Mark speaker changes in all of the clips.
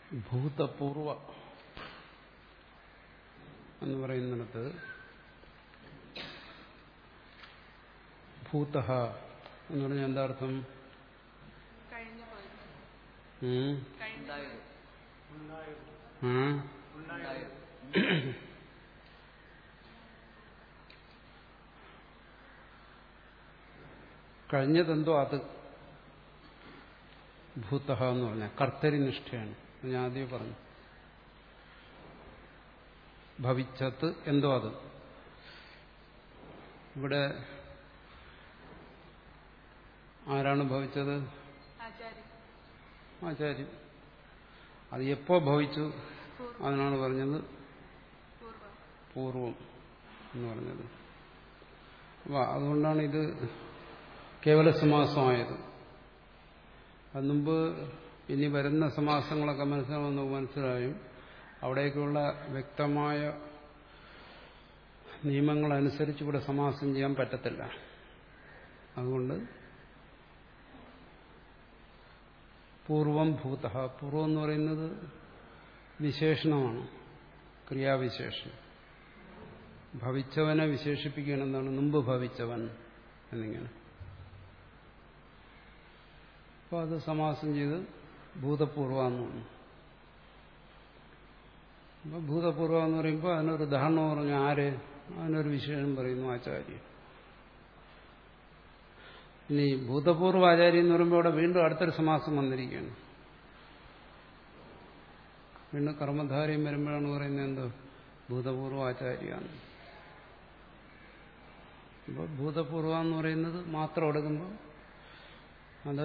Speaker 1: ഭൂതപൂർവ എന്ന് പറയുന്നിടത്ത് ഭൂത എന്ന് പറഞ്ഞാൽ എന്താ അർത്ഥം
Speaker 2: കഴിഞ്ഞു പോയി
Speaker 1: ഉം?
Speaker 2: കഴിഞ്ഞു
Speaker 1: ആ? കഴിഞ്ഞതെന്തോ അത് ഭൂത എന്ന് പറഞ്ഞാൽ കർത്തരി നിഷ്ഠയാണ് ഞാൻ ആദ്യം പറഞ്ഞു ഭവിച്ചത് എന്തോ അത് ഇവിടെ ആരാണ് ഭവിച്ചത്
Speaker 2: ആചാര്യ
Speaker 1: ആചാര്യൻ അത് എപ്പോ ഭവിച്ചു അതിനാണ് പറഞ്ഞത്
Speaker 2: പൂർവ്വം
Speaker 1: പൂർവം എന്ന് പറഞ്ഞത് അപ്പൊ അതുകൊണ്ടാണ് ഇത് കേവല സമാസമായത് അത് മുമ്പ് ഇനി വരുന്ന സമാസങ്ങളൊക്കെ മനസ്സിലാവുന്ന മനസ്സിലായും അവിടേക്കുള്ള വ്യക്തമായ നിയമങ്ങളനുസരിച്ച് ഇവിടെ സമാസം ചെയ്യാൻ പറ്റത്തില്ല അതുകൊണ്ട് പൂർവം ഭൂത പൂർവം എന്ന് പറയുന്നത് വിശേഷണമാണ് ക്രിയാവിശേഷം ഭവിച്ചവനെ വിശേഷിപ്പിക്കുകയാണ് എന്താണ് മുമ്പ് ഭവിച്ചവൻ എന്നിങ്ങനെ അപ്പോൾ അത് സമാസം ചെയ്ത് ഭൂതപൂർവ എന്ന് പറഞ്ഞു അപ്പോൾ ഭൂതപൂർവ എന്ന് പറയുമ്പോൾ അതിനൊരു ഉദാഹരണം പറഞ്ഞു ആര് അതിനൊരു വിശേഷം പറയുന്നു ആചാര്യൻ ഇനി ഭൂതപൂർവ ആചാര്യ എന്ന് പറയുമ്പോൾ അവിടെ വീണ്ടും അടുത്തൊരു സമാസം വന്നിരിക്കുകയാണ് വീണ്ടും കർമ്മധാരയും വരുമ്പോഴാണ് പറയുന്നത് എന്തോ ഭൂതപൂർവ ആചാര്യാണ് അപ്പോൾ ഭൂതപൂർവ എന്ന് പറയുന്നത് മാത്രം എടുക്കുമ്പോൾ അത്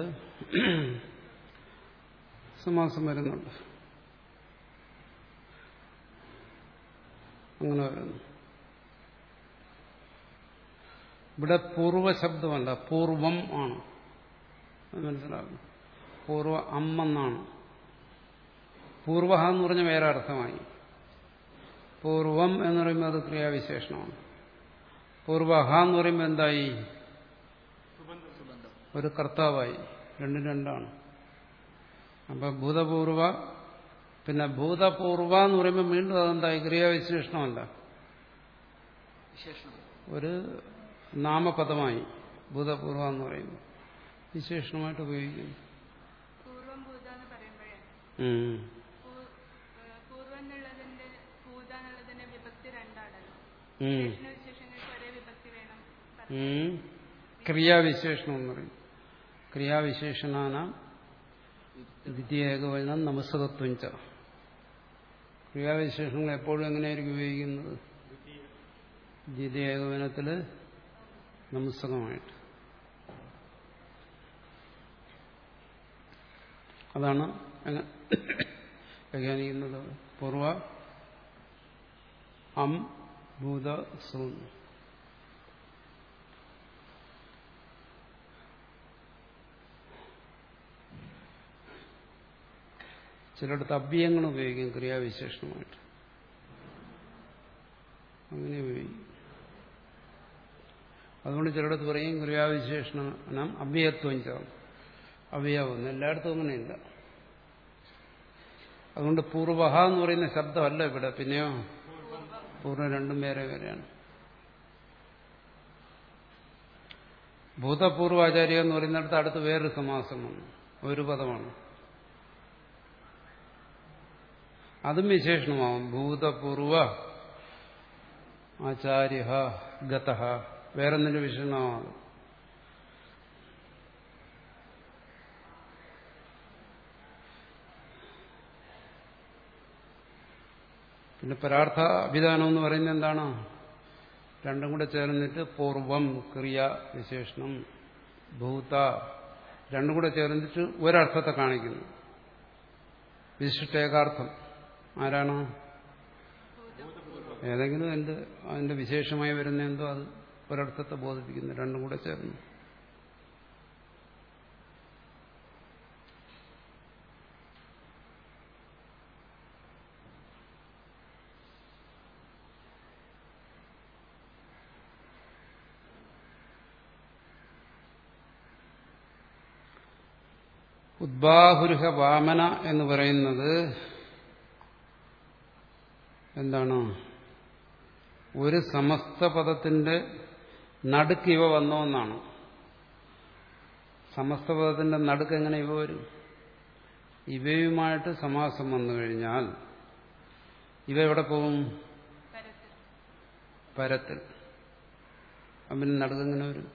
Speaker 1: സമാസം വരുന്നുണ്ട് അങ്ങനെ വരുന്നു ഇവിടെ പൂർവ ശബ്ദമല്ല പൂർവം ആണ് അത് മനസ്സിലാകും പൂർവ അമ്മെന്നാണ് പൂർവ എന്ന് പറഞ്ഞ വേറെ അർത്ഥമായി പൂർവം എന്ന് പറയുമ്പോൾ അത് ക്രിയാവിശേഷണമാണ് പൂർവഹ എന്ന് പറയുമ്പോൾ എന്തായി ഒരു കർത്താവായി രണ്ടും രണ്ടാണ് അപ്പൊ ഭൂതപൂർവ പിന്നെ ഭൂതപൂർവ എന്ന് പറയുമ്പോൾ വീണ്ടും അതെന്തായി ക്രിയാവിശേഷണമല്ല
Speaker 3: വിശേഷണം
Speaker 1: ഒരു നാമപദമായി ഭൂതപൂർവ എന്ന് പറയുന്നു വിശേഷണമായിട്ട് ഉപയോഗിക്കുന്നു
Speaker 2: പൂർവം ഭൂത എന്ന് പറയുമ്പോഴേ
Speaker 1: ഉം.
Speaker 2: പൂ- ഏഹ് പൂർവം എന്നുള്ളതിന്റെ ഭൂത എന്നുള്ളതിന്റെ വിഭക്തി രണ്ടാണല്ലോ
Speaker 1: ഉം.
Speaker 2: വിശേഷണ വിശേഷങ്ങൾക്ക് ഒരേ വിഭക്തി വേണം പറഞ്ഞു.
Speaker 1: ഉം. ക്രിയാവിശേഷണം എന്ന് പറയും ക്രിയാവിശേഷണാന ദ്വിതീയകവചനം നമസ്കത്വം ച ക്രിയാവിശേഷണങ്ങൾ എപ്പോഴും എങ്ങനെയായിരിക്കും ഉപയോഗിക്കുന്നത് ദ്വിതീയകവനത്തില് നമസ്കമായിട്ട് അതാണ് എങ്ങ- വ്യാഖ്യാനിക്കുന്നത് പൂർവ അം ഭൂത സൂൺ ചിലയിടത്ത് അഭ്യങ്ങൾ ഉപയോഗിക്കും ക്രിയാവിശേഷണമായിട്ട് അങ്ങനെ ഉപയോഗിക്കും അതുകൊണ്ട് ചിലയിടത്ത് പറയും ക്രിയാവിശേഷണം അഭ്യത്വം ചേർന്ന് അവയവം എല്ലായിടത്തും അങ്ങനെയില്ല അതുകൊണ്ട് പൂർവഹ എന്ന് പറയുന്ന ശബ്ദമല്ല ഇവിടെ പിന്നെയോ പൂർവ്വം രണ്ടും വേറെ വേറെയാണ് ഭൂതപൂർവാചാര്യ എന്ന് പറയുന്നിടത്ത് അടുത്ത് വേറൊരു സമാസം വന്നു ഒരു പദമാണ് അതും വിശേഷണമാവും ഭൂതപൂർവ ആചാര്യ ഗത വേറൊന്നിന്റെ വിശേഷണമാവും പിന്നെ പരാർത്ഥ അഭിധാനം എന്ന് പറയുന്നത് എന്താണ് രണ്ടും കൂടെ ചേർന്നിട്ട് പൂർവം ക്രിയ വിശേഷണം ഭൂത രണ്ടും കൂടെ ചേർന്നിട്ട് ഒരർത്ഥത്തെ കാണിക്കുന്നു വിശിഷ്ട ഏകാർത്ഥം ആരാണ് ഏതെങ്കിലും എന്ത് അതിന്റെ വിശേഷമായി വരുന്ന എന്തോ അത് ഒരർത്ഥത്തെ ബോധിപ്പിക്കുന്നു രണ്ടും കൂടെ ചേർന്ന് ഉദ്ബാഹുരുഹ വാമന എന്ന് പറയുന്നത് എന്താണ് ഒരു സമസ്ത പദത്തിന്റെ നടുക്ക് ഇവ വന്നോ എന്നാണ് സമസ്ത പദത്തിന്റെ നടുക്ക് എങ്ങനെ ഇവ വരും ഇവയുമായിട്ട് സമാസം വന്നു കഴിഞ്ഞാൽ ഇവ എവിടെ പോകും
Speaker 2: പരത്തിൽ
Speaker 1: പരത്തിൽ അവന് നടുക്ക് എങ്ങനെ വരും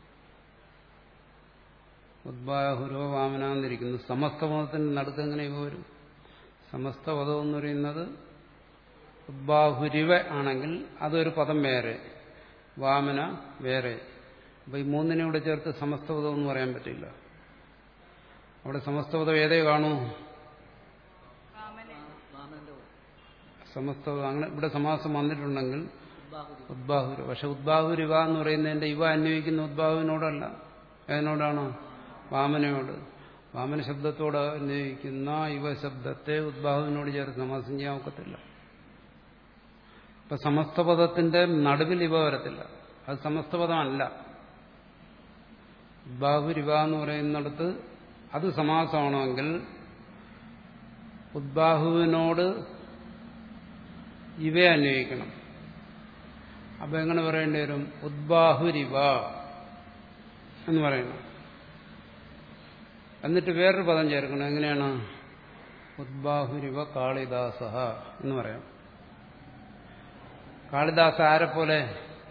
Speaker 1: ഉദ്ബാഹുരോ വാമനാന്നിരിക്കുന്നു സമസ്ത പദത്തിന്റെ നടുക്ക് എങ്ങനെ ഇവ വരും സമസ്ത പദം എന്ന് പറയുന്നത് ഉദ്ബാഹുരിവ ആണെങ്കിൽ അതൊരു പദം വേറെ വാമന വേറെ അപ്പൊ ഈ മൂന്നിനെ കൂടെ ചേർത്ത് സമസ്തപദം എന്ന് പറയാൻ പറ്റില്ല അവിടെ സമസ്തപദം ഏതേ കാണൂ
Speaker 2: വാമന
Speaker 3: വാമനന്റെ
Speaker 1: സമസ്തപദം അങ്ങനെ ഇവിടെ സമാസം വന്നിട്ടുണ്ടെങ്കിൽ
Speaker 3: ഉദ്ബാഹുരി
Speaker 1: ഉദ്ബാഹുര പക്ഷെ ഉദ്ബാഹുരിവ എന്ന് പറയുന്നതിന്റെ ഇവ അന്വയിക്കുന്ന ഉദ്ബാഹുവിനോടല്ല ഏതിനോടാണ് വാമനയോട് വാമന ശബ്ദത്തോട് അന്വയിക്കുന്ന ഇവ ശബ്ദത്തെ ഉദ്ബാഹുവിനോട് ചേർത്ത് സമാസം ചെയ്യാൻ ഒക്കത്തില്ല ഇപ്പൊ സമസ്തപദത്തിന്റെ നടുവിൽ ഇവ വരത്തില്ല അത് സമസ്തപദമല്ല ഉദ്ബാഹുരിവ എന്ന് പറയുന്നിടത്ത് അത് സമാസമാണെങ്കിൽ ഉദ്ബാഹുവിനോട് ഇവയെ അന്വയിക്കണം അപ്പൊ എങ്ങനെ പറയേണ്ടി വരും ഉദ്ബാഹുരിവ എന്ന് പറയണം എന്നിട്ട് വേറൊരു പദം ചേർക്കണം എങ്ങനെയാണ് ഉദ്ബാഹുരിവ കാളിദാസ എന്ന് പറയാം കാളിദാസ ആരെപ്പോലെ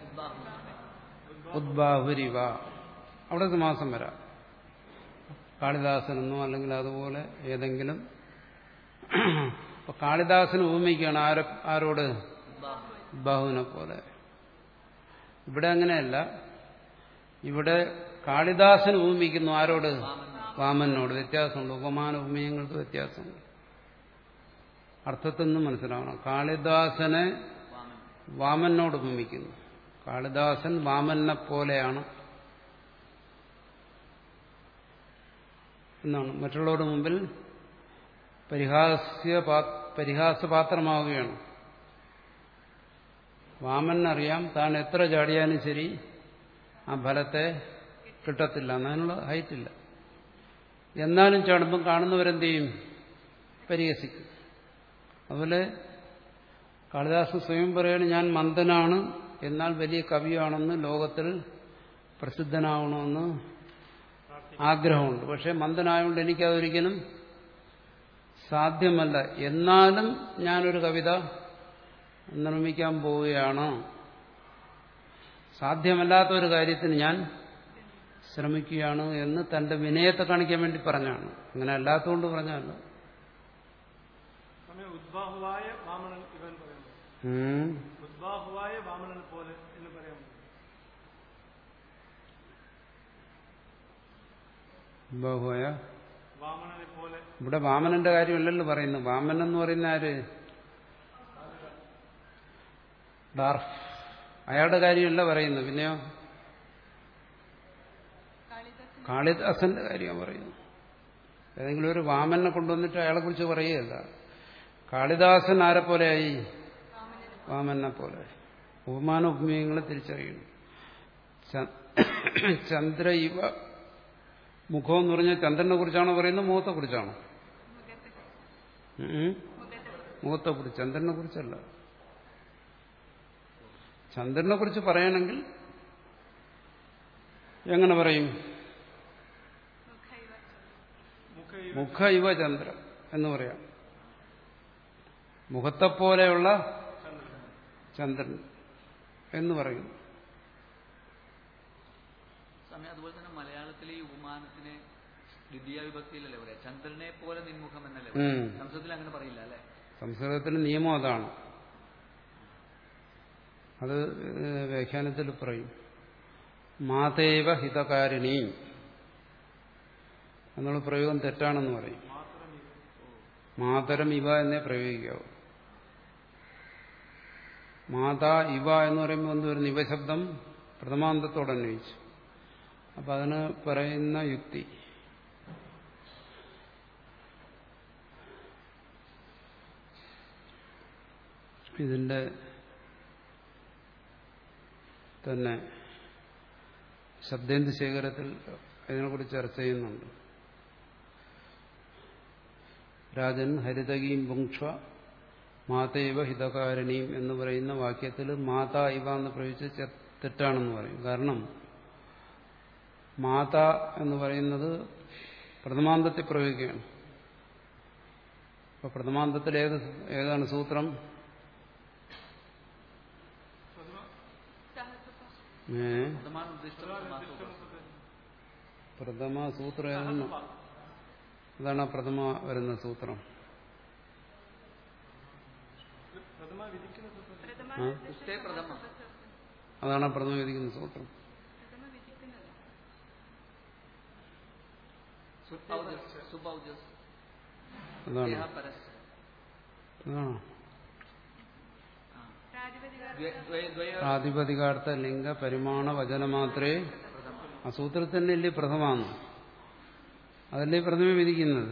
Speaker 1: ഉദ്ബാഹുരിവ അവിടെ സമാസം വരാം കാളിദാസനെന്നോ അല്ലെങ്കിൽ അതുപോലെ ഏതെങ്കിലും അപ്പൊ കാളിദാസന് ഉപമിക്കുകയാണ് ആരെ ആരോട് ഉദ്ബാഹുവിനെ പോലെ ഇവിടെ അങ്ങനെയല്ല ഇവിടെ കാളിദാസന് ഉപമിക്കുന്നു ആരോട് വാമനോട് വ്യത്യാസമുണ്ട് ഉപമാന ഉപമയങ്ങൾക്ക് വ്യത്യാസമുണ്ട് അർത്ഥത്തിൽ നിന്നും മനസ്സിലാവണം കാളിദാസനെ വാമനോട് ഉപമിക്കുന്നു കാളിദാസൻ വാമനെ പോലെയാണ് എന്നാണ് മറ്റുള്ളവരുടെ മുമ്പിൽ പരിഹാസ്യ പരിഹാസപാത്രമാവുകയാണ് വാമനറിയാം താൻ എത്ര ചാടിയാലും ശരി ആ ഫലത്തെ കിട്ടത്തില്ല അതിനുള്ള ഹൈറ്റില്ല എന്നാലും ചാടുമ്പം കാണുന്നവരെന്ത് ചെയ്യും പരിഹസിക്കും അതുപോലെ കാളിദാസൻ സ്വയം പറയാണ് ഞാൻ മന്ദനാണ് എന്നാൽ വലിയ കവിയാണെന്ന് ലോകത്തിൽ പ്രസിദ്ധനാവണമെന്ന് ആഗ്രഹമുണ്ട് പക്ഷെ മന്ദനായതുകൊണ്ട് എനിക്കതൊരിക്കലും സാധ്യമല്ല എന്നാലും ഞാനൊരു കവിത നിർമ്മിക്കാൻ പോവുകയാണ് സാധ്യമല്ലാത്ത ഒരു കാര്യത്തിന് ഞാൻ ശ്രമിക്കുകയാണ് എന്ന് തന്റെ വിനയത്തെ കാണിക്കാൻ വേണ്ടി പറഞ്ഞാണ് അങ്ങനെ അല്ലാത്തതുകൊണ്ട് പറഞ്ഞല്ല
Speaker 4: സമയം ഉദ്ബാഹുവായ വാമനൻ ഇവൻ പറയുന്നത്
Speaker 1: ഉം.
Speaker 4: ഉദ്ബാഹുവായ വാമനൻ പോലെ എന്ന് പറയാൻ പറ്റും
Speaker 1: ബഹുവയ
Speaker 4: വാമനനെ പോലെ
Speaker 1: ഇവിടെ വാമനന്റെ കാര്യമല്ലല്ലോ പറയുന്നത് വാമനൻ എന്ന് പറയുന്ന ആര് ഡാർഫ് അയാളുടെ കാര്യമല്ല പറയുന്നത് പിന്നെയോ
Speaker 2: കാളിദാസൻ
Speaker 1: കാളിദാസന്റെ കാര്യമാണ് പറയുന്നത് ഏതെങ്കിലും ഒരു വാമനെ കൊണ്ടുവന്നിട്ട് അയാളെ കുറിച്ച് പറയുകയല്ല കാളിദാസൻ ആരെ പോലെയായി വാമനെ പോലെ ഉപമാന ഉപമയങ്ങളെ തിരിച്ചറിയണം ച- ചന്ദ്ര ഇവ മുഖം എന്ന് പറഞ്ഞാൽ ചന്ദ്രനെ കുറിച്ചാണോ പറയുന്നത് മുഖത്തെ കുറിച്ചാണോ
Speaker 2: മുഖത്തെ
Speaker 1: ഉം?
Speaker 2: മുഖത്തെ
Speaker 1: മുഖത്തെ കുറിച്ച് ചന്ദ്രനെ കുറിച്ചല്ല ചന്ദ്രനെ കുറിച്ച് പറയണമെങ്കിൽ എങ്ങനെ പറയും
Speaker 2: മുഖൈവ
Speaker 4: മുഖ
Speaker 1: മുഖ ഇവ ചന്ദ്രൻ എന്ന് പറയാം മുഖത്തെപ്പോലെയുള്ള ചന്ദ്രൻ എന്ന് പറയുന്നു
Speaker 3: സമയം അതുപോലെ തന്നെ മലയാളത്തിലെ ഈ ഉപമാനത്തിന് ദ്വിതീയ വിഭക്തിയിലല്ലേ പറയാ ചന്ദ്രനെ പോലെ നിൻമുഖം എന്നല്ലേ പറയാ?
Speaker 1: ഉം.
Speaker 3: സംസ്കൃതത്തിൽ അങ്ങനെ പറയില്ല അല്ലെ
Speaker 1: സംസ്കൃതത്തിന് നിയമം അതാണ് അത് ഏഹ്, വ്യാഖ്യാനത്തിൽ പറയും മാതേവ ഹിതകാരിണി എന്നുള്ള പ്രയോഗം തെറ്റാണെന്ന് പറയും മാതരം ഇവ എന്നേ പ്രയോഗിക്കാവൂ മാതാ ഇവ എന്ന് പറയുമ്പോൾ എന്ത് വരുന്നു ഇവശബ്ദം പ്രഥമാന്തത്തോട് അന്വയിച്ചു അപ്പൊ അതിന് പറയുന്ന യുക്തി ഇതിന്റെ തന്നെ ശബ്ദേന്ദു ശേഖരത്തിൽ ഇതിനെക്കുറിച്ച് ചർച്ച ചെയ്യുന്നുണ്ട് രാജൻ ഹരിതകീം പുങ്ക്ഷ മാതൈവ ഹിതകാരിണിയും എന്ന് പറയുന്ന വാക്യത്തിൽ മാതാ ഇവ എന്ന് പ്രയോഗിച്ച് ചെ- തെറ്റാണെന്ന് പറയും കാരണം മാത എന്ന് പറയുന്നത് പ്രഥമാന്തത്തിൽ പ്രയോഗിക്കുകയാണ് അപ്പൊ പ്രഥമാന്തത്തിൽ ഏത് ഏതാണ് സൂത്രം
Speaker 2: സഹസുഖം
Speaker 1: ഏ
Speaker 3: പ്രഥമാനുദ്ദിഷ്ട പ്രഥമാസൂത്രം.
Speaker 1: പ്രഥമ സൂത്രം ഏതെന്ന് അതാണ് ആ പ്രഥമ വരുന്ന സൂത്രം
Speaker 4: പ്രഥമ വിധിക്കുന്ന സൂത്രം
Speaker 2: പ്രഥമ
Speaker 1: ആ?
Speaker 3: ഉക്തേ പ്രഥമ
Speaker 1: അതാണ് ആ പ്രഥമ വിധിക്കുന്ന സൂത്രം
Speaker 2: പ്രഥമ വിധിക്കുന്നത്
Speaker 3: സുബൗജസ് സുബൗജസ്
Speaker 1: അതാണ്
Speaker 3: ദേഹ പരസ്
Speaker 1: അതാണ്
Speaker 3: ആ.
Speaker 2: പ്രാതിപതികാർത്ഥ
Speaker 3: ദ്വയ- ദ്വയ- ദ്വയ
Speaker 1: പ്രാതിപതികാർത്ഥ ലിംഗ പരിമാണ വചന മാത്രമേ
Speaker 3: പ്രഥമ
Speaker 1: ആ സൂത്രത്തിൽ അല്ലേ പ്രഥമാണ് അതല്ലേ പ്രഥമ വിധിക്കുന്നത്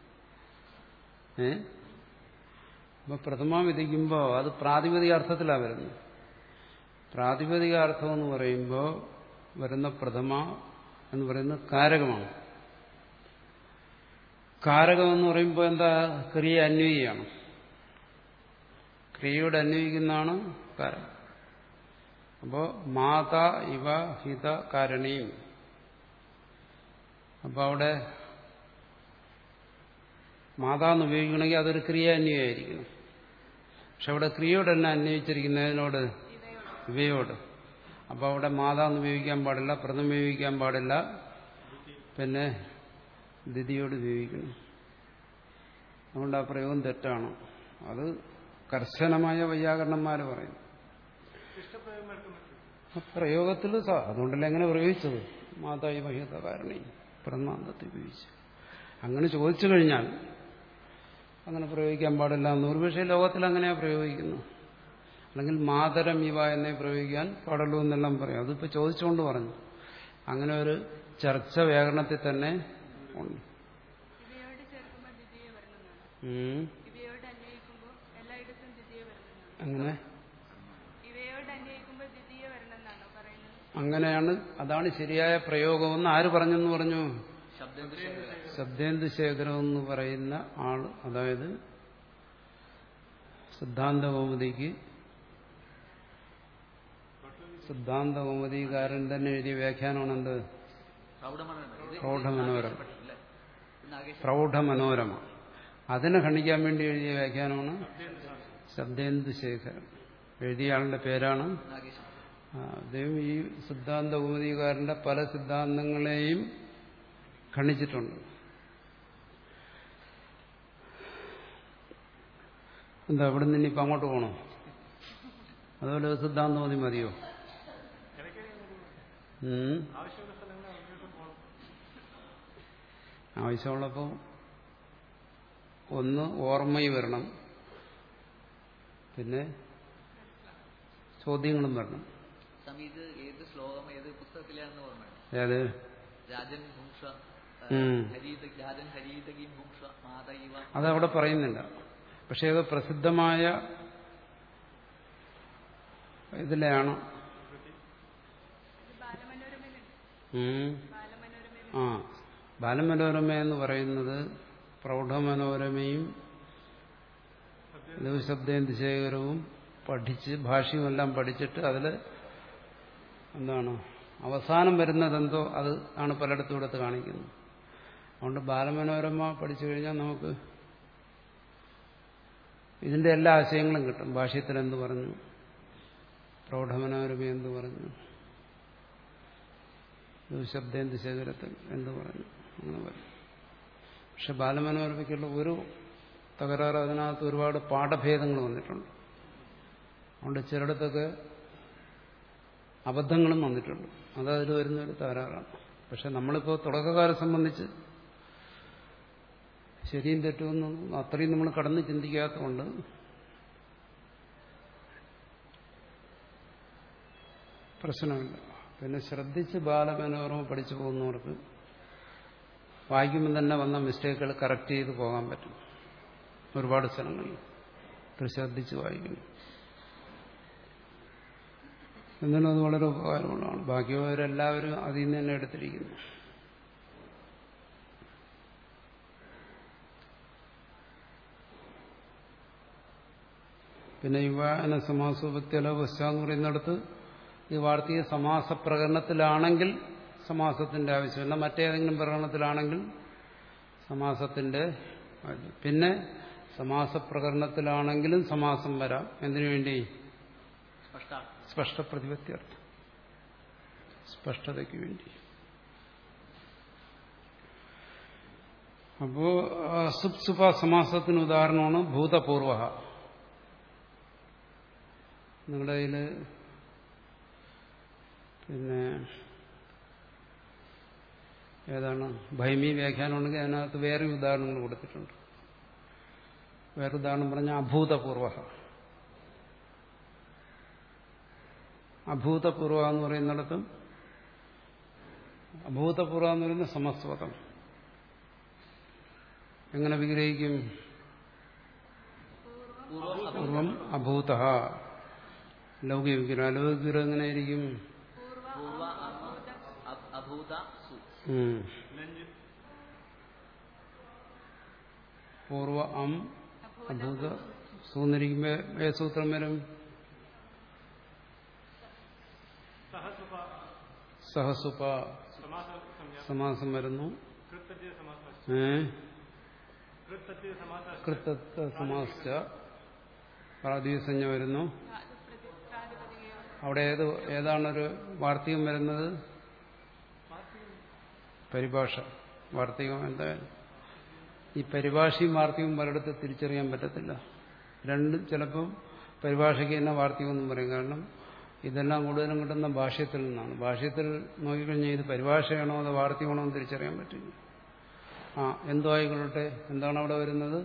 Speaker 1: ഏ അപ്പൊ പ്രഥമ വിധിക്കുമ്പോൾ അത് പ്രാതിപതിക അർത്ഥത്തിലാണ് വരുന്നത് പ്രാതിപതിക അർത്ഥം എന്ന് പറയുമ്പോൾ വരുന്ന പ്രഥമ എന്ന് പറയുന്നത് കാരകമാണ് കാരകം എന്ന് പറയുമ്പോൾ എന്താ ക്രിയ അന്വയിയാണ് ക്രിയയോട് അന്വയിക്കുന്നതാണ് കാരകം അപ്പോൾ മാത ഇവ ഹിത കാരണീം അപ്പോൾ അവിടെ മാതാന്ന് ഉപയോഗിക്കണമെങ്കിൽ അതൊരു ക്രിയ അന്വയമായിരിക്കണം പക്ഷെ അവിടെ ക്രിയയോട് തന്നെ അന്വയിച്ചിരിക്കുന്നതിനോട് ഇവയോട് അപ്പോൾ അവിടെ മാതാന്ന് ഉപയോഗിക്കാൻ പാടില്ല പ്രഥമ ഉപയോഗിക്കാൻ പാടില്ല പിന്നെ ദ്വിതിയോട് ഉപയോഗിക്കണം അതുകൊണ്ട് ആ പ്രയോഗം തെറ്റാണ് അത് കർശനമായ വൈയാകരണന്മാർ പറയും
Speaker 4: ഇഷ്ടപ്രയോഗം എടുക്കാൻ പറ്റും
Speaker 1: ആ പ്രയോഗത്തിൽ സ- അതുകൊണ്ടല്ല എങ്ങനെ പ്രയോഗിച്ചത് മാതായി മഹ്യത കാരണി പ്രമാന്തത്തിൽ ഉപയോഗിച്ചു അങ്ങനെ ചോദിച്ചു കഴിഞ്ഞാൽ അങ്ങനെ പ്രയോഗിക്കാൻ പാടില്ല എന്ന് ഒരുപക്ഷെ ലോകത്തിൽ അങ്ങനെയാ പ്രയോഗിക്കുന്നു അല്ലെങ്കിൽ മാതരം ഇവ എന്നെ പ്രയോഗിക്കാൻ പാടുള്ളൂ എന്നെല്ലാം പറയും അതിപ്പോ ചോദിച്ചുകൊണ്ട് പറഞ്ഞു അങ്ങനെ ഒരു ചർച്ച വ്യാകരണത്തിൽ തന്നെ ഉണ്ട്
Speaker 2: ഇവയോട് ചേർക്കുമ്പോൾ ദ്വിതീയ വരുന്നതാണ്
Speaker 1: ഉം.
Speaker 2: ഇവയോട് അന്വയിക്കുമ്പോൾ എല്ലായിടത്തും ദ്വിതീയ വരുന്നതാണ്
Speaker 1: അങ്ങനെ
Speaker 2: ഇവയോട് അന്വയിക്കുമ്പോൾ ദ്വിതീയ വരണമെന്നാണോ പറയുന്നത്
Speaker 1: അങ്ങനെയാണ് അതാണ് ശരിയായ പ്രയോഗമെന്ന് ആര് പറഞ്ഞെന്ന് പറഞ്ഞു
Speaker 3: ശബ്ദം
Speaker 1: ശബ്ദേന്ദു ശേഖരം എന്ന് പറയുന്ന ആള് അതായത് സിദ്ധാന്ത കൗമുദിക്ക് സിദ്ധാന്ത കൗമുദികാരൻ തന്നെ എഴുതിയ വ്യാഖ്യാനമാണ് എന്ത്
Speaker 3: പ്രൗഢമനോരമ ഇത്
Speaker 1: പ്രൗഢമനോരമ.
Speaker 3: ഇല്ലേ? ഇത് നാഗേശ്വര
Speaker 1: പ്രൗഢമനോരമ അതിനെ ഖണ്ഡിക്കാൻ വേണ്ടി എഴുതിയ വ്യാഖ്യാനമാണ് ശബ്ദേന്ദു ശേഖരൻ എഴുതിയ ആളുടെ പേരാണ്
Speaker 3: നാഗേശ്വര
Speaker 1: ആ, അദ്ദേഹം ഈ സിദ്ധാന്ത കൗമുദികാരന്റെ പല സിദ്ധാന്തങ്ങളെയും ഖണ്ഡിച്ചിട്ടുണ്ട് എന്താ ഇവിടെ നിന്ന് ഇനിയിപ്പോൾ അങ്ങോട്ട് പോകണോ അതുപോലെ ഒരു സിദ്ധാന്തം മതി മതിയോ ഉം.
Speaker 4: ആവശ്യമുള്ള സ്ഥലങ്ങൾ അങ്ങോട്ട് പോകണം
Speaker 1: ആവശ്യമുള്ളപ്പോൾ ഒന്ന് ഓർമ്മയിൽ വരണം പിന്നെ ചോദ്യങ്ങളും വരണം
Speaker 3: സ്വാമി ഇത് ഏത് ശ്ലോകം ഏത് പുസ്തകത്തിലാണെന്ന് ഓർമ്മ
Speaker 1: ഏത്
Speaker 3: രാജൻ ഭുങ്ഷ
Speaker 1: ഉം.
Speaker 3: ഹരീത രാജൻ ഹരീതകീം ഭുങ്ഷ മാതൈവ
Speaker 1: അതവിടെ പറയുന്നില്ല പക്ഷെ അത് പ്രസിദ്ധമായ ഇതിലെയാണ്
Speaker 2: ഇത് ബാലമനോരമയിലുണ്ട്
Speaker 1: ഉം.
Speaker 2: ബാലമനോരമയിൽ
Speaker 1: ആ ബാലമനോരമ എന്ന് പറയുന്നത് പ്രൗഢമനോരമയും ലഘുശബ്ദേന്ദുശേഖരവും പഠിച്ച് ഭാഷ്യവും എല്ലാം പഠിച്ചിട്ട് അതിൽ എന്താണ് അവസാനം വരുന്നതെന്തോ അത് ആണ് പലയിടത്തും ഇടത്ത് കാണിക്കുന്നത് അതുകൊണ്ട് ബാലമനോരമ പഠിച്ചു കഴിഞ്ഞാൽ നമുക്ക് ഇതിന്റെ എല്ലാ ആശയങ്ങളും കിട്ടും ഭാഷ്യത്തിൽ എന്ത് പറഞ്ഞു പ്രൗഢമനോരമ എന്ത് പറഞ്ഞു ശബ്ദേന്ദുശേഖരത്തിൽ എന്ത് പറഞ്ഞു അങ്ങനെ പറഞ്ഞു പക്ഷെ ബാലമനോരമയ്ക്കുള്ള ഒരു തകരാറ് അതിനകത്ത് ഒരുപാട് പാഠഭേദങ്ങൾ വന്നിട്ടുണ്ട് അതുകൊണ്ട് ചിലയിടത്തൊക്കെ അബദ്ധങ്ങളും വന്നിട്ടുണ്ട് അത് അതിൽ വരുന്ന ഒരു തകരാറാണ് പക്ഷെ നമ്മളിപ്പോൾ തുടക്കക്കാരെ സംബന്ധിച്ച് ശരിയും തെറ്റുമെന്നും അത്രയും നമ്മൾ കടന്ന് ചിന്തിക്കാത്തതുകൊണ്ട് പ്രശ്നമില്ല പിന്നെ ശ്രദ്ധിച്ച് ബാലമനോരമ പഠിച്ചു പോകുന്നവർക്ക് വായിക്കുമ്പോൾ തന്നെ വന്ന മിസ്റ്റേക്കുകൾ കറക്റ്റ് ചെയ്ത് പോകാൻ പറ്റും ഒരുപാട് സ്ഥലങ്ങളിൽ ഇത് ശ്രദ്ധിച്ച് വായിക്കുന്നു എന്നാലും അത് വളരെ ഉപകാരമുള്ളതാണ് ബാക്കിയുള്ളവരെല്ലാവരും അതിൽ നിന്ന് തന്നെ എടുത്തിരിക്കുന്നു പിന്നെ യുവാന സമാസോപത്യല വശ എന്ന് പറയുന്നിടത്ത് ഈ വാർത്തീയ സമാസ പ്രകരണത്തിലാണെങ്കിൽ സമാസത്തിന്റെ ആവശ്യമില്ല മറ്റേതെങ്കിലും പ്രകരണത്തിലാണെങ്കിൽ സമാസത്തിന്റെ ആവശ്യം. പിന്നെ സമാസ പ്രകരണത്തിലാണെങ്കിലും സമാസം വരാം എന്തിനു വേണ്ടി
Speaker 3: സ്പഷ്ടാർത്ഥം
Speaker 1: സ്പഷ്ട പ്രതിപത്യർത്ഥം സ്പഷ്ടതയ്ക്ക് വേണ്ടി അപ്പോ സുപ്സുപ സമാസത്തിന് ഉദാഹരണമാണ് ഭൂതപൂർവ നിങ്ങളുടെ കയ്യിൽ പിന്നെ ഏതാണ് ഭൈമി വ്യാഖ്യാനം ഉണ്ടെങ്കിൽ അതിനകത്ത് വേറെ ഉദാഹരണങ്ങൾ കൊടുത്തിട്ടുണ്ട് വേറെ ഉദാഹരണം പറഞ്ഞാൽ അഭൂതപൂർവ അഭൂതപൂർവ എന്ന് പറയുന്നിടത്തും അഭൂതപൂർവ എന്ന് പറയുന്ന സമസ്വതം എങ്ങനെ വിഗ്രഹിക്കും
Speaker 3: പൂർവ്വം
Speaker 1: പൂർവം അഭൂത ലൗകിക വിഗ്രഹം അലൗകിക വിഗ്രഹം എങ്ങനെയായിരിക്കും
Speaker 3: പൂർവ അ- അഭൂത സു
Speaker 1: ഉം.
Speaker 4: ലഞ്ച്
Speaker 1: പൂർവ അം അഭൂത സൂന്നിരിക്കുമ്പോ ഏ സൂത്രം വരും
Speaker 4: സഹസുപ
Speaker 1: സഹസുപ
Speaker 4: സമാസ സംജ്ഞ
Speaker 1: സമാസം വരുന്നു
Speaker 4: കൃത്തജ്യ സമാസ
Speaker 1: ഏ
Speaker 4: കൃത്തജ്യ സമാസ
Speaker 1: കൃത്തത്വ സമാസിച്ച പ്രാതിസഞ്ജ വരുന്നു
Speaker 2: ധാതു പ്രതി പ്രാതിപതികയോ
Speaker 1: അവിടെ ഏത് ഏതാണൊരു വാർത്തകം വരുന്നത് പരിഭാഷ വാർത്തകം എന്തായാലും ഈ പരിഭാഷയും വാർത്തകവും പലയിടത്ത് തിരിച്ചറിയാൻ പറ്റത്തില്ല രണ്ടും ചിലപ്പം പരിഭാഷയ്ക്ക് തന്നെ വാർത്തകം എന്നും പറയും കാരണം ഇതെല്ലാം കൂടുതലും കിട്ടുന്ന ഭാഷ്യത്തിൽ നിന്നാണ് ഭാഷ്യത്തിൽ നോക്കിക്കഴിഞ്ഞാൽ ഇത് പരിഭാഷയാണോ അതോ വാർത്തകമാണോ എന്ന് തിരിച്ചറിയാൻ പറ്റില്ല ആ എന്തോ ആയിക്കൊള്ളട്ടെ എന്താണ് അവിടെ വരുന്നത്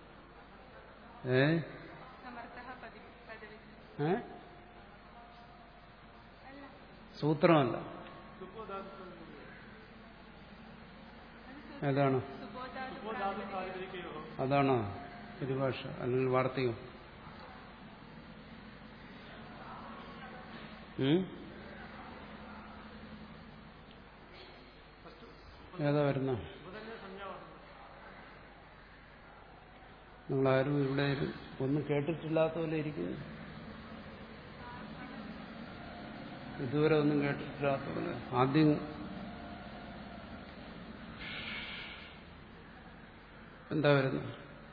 Speaker 1: ഏ
Speaker 2: സമർത്ഥ പതി പദവി
Speaker 1: ഏ സൂത്രമല്ല ഏതാണ്
Speaker 2: സുബോധാതു
Speaker 4: സുബോധാതു പ്രാതിപതികയോ
Speaker 1: അതാണോ പരിഭാഷ അല്ലെങ്കിൽ വാർത്തകം ഉം? ഏതാ വരുന്ന നിങ്ങളാരും ഇവിടെ ഒന്നും കേട്ടിട്ടില്ലാത്ത പോലെ ഇരിക്കുന്നു ഇതുവരെ ഒന്നും കേട്ടിട്ടില്ലാത്ത പോലെ ആദ്യം എന്താ വരുന്നത്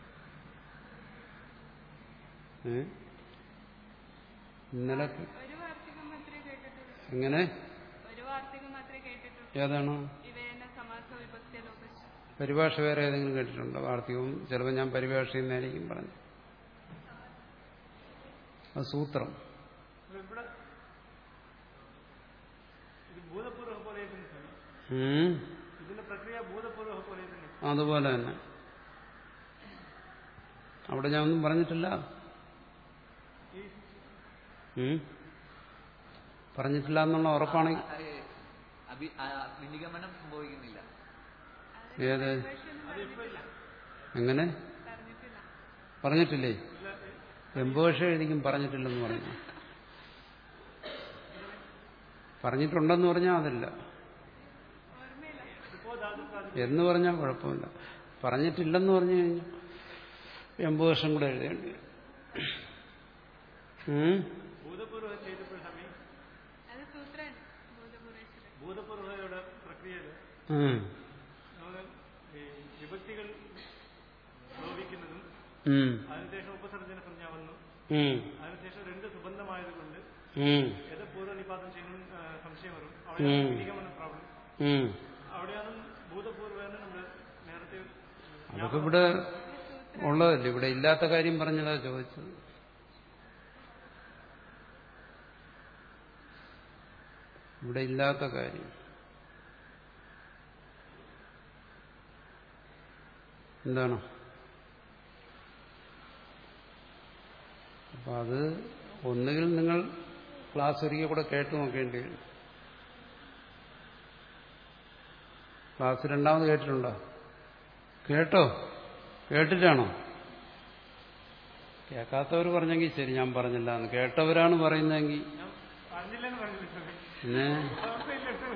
Speaker 1: ഏ ഇന്നലെ
Speaker 2: ഒരു വാർത്തകം മാത്രമേ കേട്ടിട്ടുള്ളൂ
Speaker 1: എങ്ങനെ
Speaker 2: ഒരു വാർത്തകം മാത്രമേ കേട്ടിട്ടുള്ളൂ
Speaker 1: ഏതാണ്
Speaker 2: ഇവയെന്ന സമാസ വിഭക്തി ലോകശ
Speaker 1: പരിഭാഷ വേറെ ഏതെങ്കിലും കേട്ടിട്ടുണ്ടോ വാർത്തകവും ചിലപ്പോൾ ഞാൻ പരിഭാഷയിൽ നിന്നായിരിക്കും പറഞ്ഞു അത് സൂത്രം
Speaker 4: ഇവിടെ ഇത് ഭൂതപൂർവ പോലെ തന്നെ സ്വാമി.
Speaker 1: ഉം.
Speaker 4: ഇതിന്റെ പ്രക്രിയ ഭൂതപൂർവ പോലെ തന്നെ
Speaker 1: അതുപോലെ തന്നെ അവിടെ ഞാൻ ഒന്നും പറഞ്ഞിട്ടില്ല
Speaker 4: ഈ
Speaker 1: ഉം. പറഞ്ഞിട്ടില്ല എന്നുള്ള ഉറപ്പാണെങ്കിൽ
Speaker 3: അതെ, അഭി- ആ, വിനിഗമനം സംഭവിക്കുന്നില്ല
Speaker 1: ഏത്
Speaker 2: വിഭക്ഷയൊന്നും പറഞ്ഞിട്ടില്ല
Speaker 1: എങ്ങനെ
Speaker 2: പറഞ്ഞിട്ടില്ല
Speaker 1: പറഞ്ഞിട്ടില്ലേ എംബോഷ എഴുതിക്കും പറഞ്ഞിട്ടില്ലെന്ന് പറഞ്ഞു പറഞ്ഞിട്ടുണ്ടെന്ന് പറഞ്ഞാൽ അതില്ല
Speaker 2: ഓർമ്മയില്ല
Speaker 4: സുബോധാതു പ്രാതിപതിക
Speaker 1: എന്ന് പറഞ്ഞാൽ കുഴപ്പമില്ല പറഞ്ഞിട്ടില്ലെന്ന് പറഞ്ഞു കഴിഞ്ഞാൽ എൺപത് വർഷം കൂടെ എഴുതേണ്ടി വരും ഉം?
Speaker 4: ഭൂതപൂർവ ചെയ്തപ്പോൾ സമയം
Speaker 2: അത് സൂത്രമാണ് ബോധപൂർവേശ്വരൻ
Speaker 4: ഭൂതപൂർവയുടെ പ്രക്രിയയിൽ
Speaker 1: ഉം.
Speaker 4: നമ്മൾ ഈ വിഭക്തികൾ ലോപിക്കുന്നതും
Speaker 1: ഉം.
Speaker 4: അതിനുശേഷം ഉപസർജന സംജ്ഞ വന്നു
Speaker 1: ഉം.
Speaker 4: അതിനുശേഷം രണ്ട് സുബന്ധമായതുകൊണ്ട്
Speaker 1: ഉം.
Speaker 4: ഏത് പൂർവ്വനിപാതം ചെയ്യുന്ന ആ, സംശയം വരും
Speaker 1: ഉം.
Speaker 4: അവിടെയാണ് നിഗമന പ്രോബ്ലം
Speaker 1: ഉം.
Speaker 4: അവിടെയാണ് ഭൂതപൂർവ്വം നമ്മൾ നേരത്തെ
Speaker 1: അതൊക്കെ ഇവിടെ ഉള്ളതല്ലേ ഇവിടെ ഇല്ലാത്ത കാര്യം പറഞ്ഞതാ ചോദിച്ചത് ഇവിടെ ഇല്ലാത്ത കാര്യം എന്താണ് അപ്പൊ അത് ഒന്നുകിൽ നിങ്ങൾ ക്ലാസ് ഒരിക്കൽ കൂടെ കേട്ടു നോക്കേണ്ടി വരും ക്ലാസ് രണ്ടാമത് കേട്ടിട്ടുണ്ടോ കേട്ടോ കേട്ടിട്ടാണോ കേൾക്കാത്തവർ പറഞ്ഞെങ്കിൽ ശരി ഞാൻ പറഞ്ഞില്ല എന്ന് കേട്ടവരാണ് പറയുന്നതെങ്കിൽ
Speaker 4: ഞാൻ പറഞ്ഞില്ലെന്ന് പറഞ്ഞില്ല
Speaker 1: പിന്നെ
Speaker 4: ഓർമ്മയില്ലല്ലോ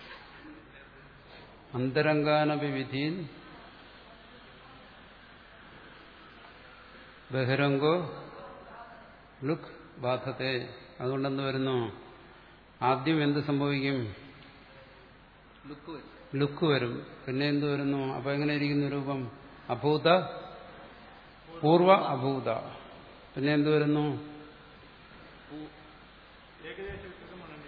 Speaker 1: അന്തരംഗാനപി വിധീൻ ബഹിരംഗോ ലുക്ക് ബാധത്തെ അതുകൊണ്ട് എന്ത് വരുന്നു ആദ്യം എന്ത് സംഭവിക്കും
Speaker 3: ലുക്ക് വരും
Speaker 1: ലുക്ക് വരും പിന്നെ എന്ത് വരുന്നു അപ്പൊ എങ്ങനെ ഇരിക്കുന്നു രൂപം അഭൂത പൂർവ അഭൂത പിന്നെ എന്ത് വരുന്നു
Speaker 3: പൂ-
Speaker 4: ഏകദേശ വികൃതം വേണ്ടി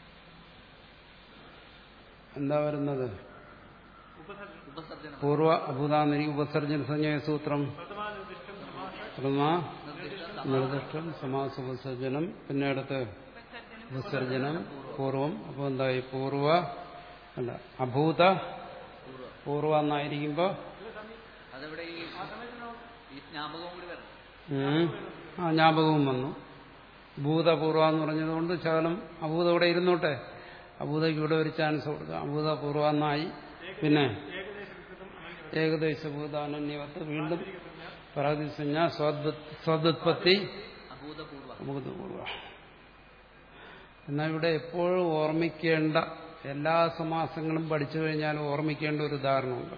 Speaker 1: എന്താ വരുന്നത്
Speaker 4: ഉപസർജനം
Speaker 3: ഉപസർജനം
Speaker 1: പൂർവ അഭൂത എന്നിരിക്കും ഉപസർജന സംജ്ഞയ സൂത്രം
Speaker 4: പ്രഥമാനിർദ്ദിഷ്ടം സമാസ
Speaker 1: പ്രഥമ
Speaker 3: നിർദ്ദിഷ്ട
Speaker 1: നിർദ്ദിഷ്ടം സമാസ ഉപസർജനം പിന്നെ അടുത്ത്
Speaker 2: ഉപസർജനം
Speaker 1: വിസർജനം പൂർവം അപ്പോൾ എന്തായി പൂർവ അല്ല അഭൂത
Speaker 3: പൂർവ്വം
Speaker 1: പൂർവ എന്നായിരിക്കുമ്പോ
Speaker 3: അതെവിടെ ഈ ഈ ജ്ഞാപകവും കൂടി വരണം
Speaker 1: ഉം, ആ ജ്ഞാപകവും വന്നു ഭൂതപൂർവ എന്ന് പറഞ്ഞതുകൊണ്ട് ശകലം അഭൂത ഇവിടെ ഇരുന്നോട്ടെ അഭൂതയ്ക്ക് ഇവിടെ ഒരു ചാൻസ് കൊടുക്കാം അഭൂത പൂർവ എന്നായി പിന്നെ
Speaker 4: ഏകദേശ വികൃതം അനന്യ
Speaker 1: ഏകദേശ ഭൂതാനന്യവത്ത് വീണ്ടും പ്രാതിസഞ്ജ സ്വദുത്പത്തി
Speaker 3: അഭൂതപൂർവ
Speaker 1: അഭൂതപൂർവ എന്നാൽ ഇവിടെ എപ്പോഴും ഓർമ്മിക്കേണ്ട എല്ലാ സമാസങ്ങളും പഠിച്ചു കഴിഞ്ഞാൽ ഓർമ്മിക്കേണ്ട ഒരു ഉദാഹരണമുണ്ട്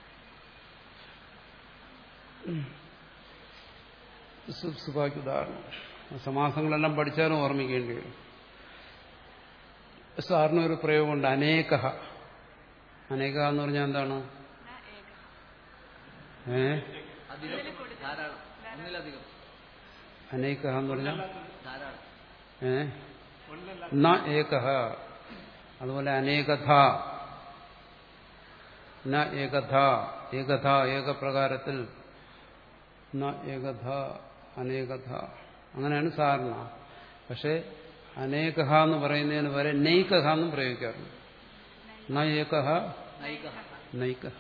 Speaker 1: സുഭാക്ക് ഉദാഹരണം സമാസങ്ങളെല്ലാം പഠിച്ചാലും ഓർമ്മിക്കേണ്ടി വരും സാറിന് ഒരു പ്രയോഗമുണ്ട് അനേക അനേക എന്ന് പറഞ്ഞാൽ എന്താണ്
Speaker 2: ന ഏക
Speaker 1: ഏ
Speaker 3: അധികം ധാരാളം ഒന്നിലധികം
Speaker 1: അനേക എന്ന് പറഞ്ഞാൽ
Speaker 3: ധാരാളം
Speaker 1: ഏ ന ഏക അതുപോലെ അനേകഥ ന ഏകഥ ഏകഥ ഏകപ്രകാരത്തിൽ ന ഏകഥ അനേകഥ അങ്ങനെയാണ് സാധാരണ പക്ഷെ അനേക എന്ന് പറയുന്നതിന് വരെ നൈകഹ എന്നും പ്രയോഗിക്കാറുണ്ട് ന ഏകഹ
Speaker 3: നൈക
Speaker 1: നൈകഹ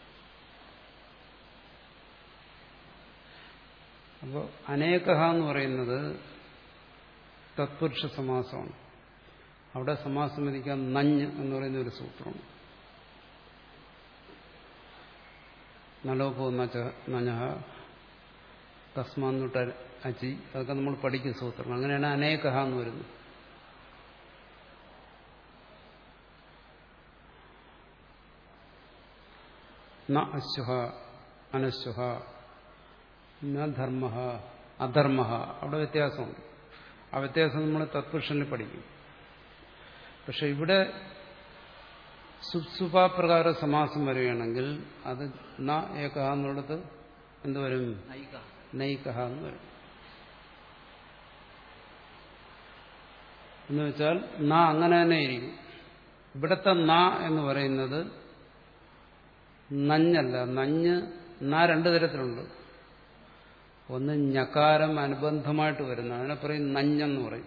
Speaker 1: അപ്പോൾ അനേകഹ എന്ന് പറയുന്നത് തത്പുരുഷ സമാസമാണ് അവിടെ സമാസം വിധിക്കാൻ നഞ്ഞ് എന്ന് പറയുന്ന ഒരു സൂത്രമാണ് നലോപോ നച്ച നഞ്ഞ തസ്മാന്നുട്ട അച്ചി അതൊക്കെ നമ്മൾ പഠിക്കും സൂത്രം അങ്ങനെയാണ് അനേകഹ എന്ന് വരുന്നത് ന അശ്വഹ അനശ്വഹ ന ധർമ്മ അധർമ്മ അവിടെ വ്യത്യാസമുണ്ട് ആ വ്യത്യാസം നമ്മൾ തത്പുരുഷനിൽ പഠിക്കും പക്ഷെ ഇവിടെ സുപ്സുപാപ്രകാര സമാസം വരികയാണെങ്കിൽ അത് ന ഏകഹ എന്നുള്ളത് എന്തുവരും
Speaker 3: നൈക
Speaker 1: നൈകഹ എന്ന് വരും എന്ന് വെച്ചാൽ ന അങ്ങനെ തന്നെ ഇരിക്കും ഇവിടുത്തെ ന എന്ന് പറയുന്നത് നഞ്ഞല്ല നഞ്ഞ് ന രണ്ടു തരത്തിലുണ്ട് ഒന്ന് ഞകാരം അനുബന്ധമായിട്ട് വരുന്ന അതിനെ പറയും നഞ്ഞെന്ന് പറയും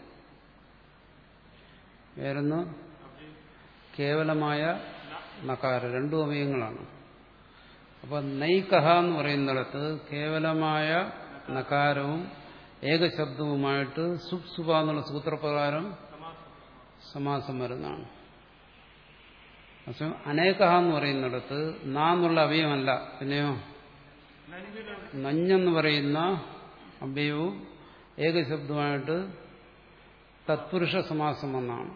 Speaker 1: വേറൊന്ന് കേവലമായ നകാരം രണ്ടു അവയങ്ങളാണ് അപ്പൊ നൈകഹ എന്ന് പറയുന്നിടത്ത് കേവലമായ നകാരവും ഏകശബ്ദവുമായിട്ട് സുപ്സുപ എന്നുള്ള സൂത്രപ്രകാരം സമാസം വരുന്നതാണ് പക്ഷെ അനേകഹ എന്ന് പറയുന്നിടത്ത് നാ എന്നുള്ള അവയമല്ല പിന്നെയോ നഞ്ഞെന്ന് പറയുന്ന അവയവും ഏകശബ്ദമായിട്ട് തത്പുരുഷ സമാസം എന്നാണ്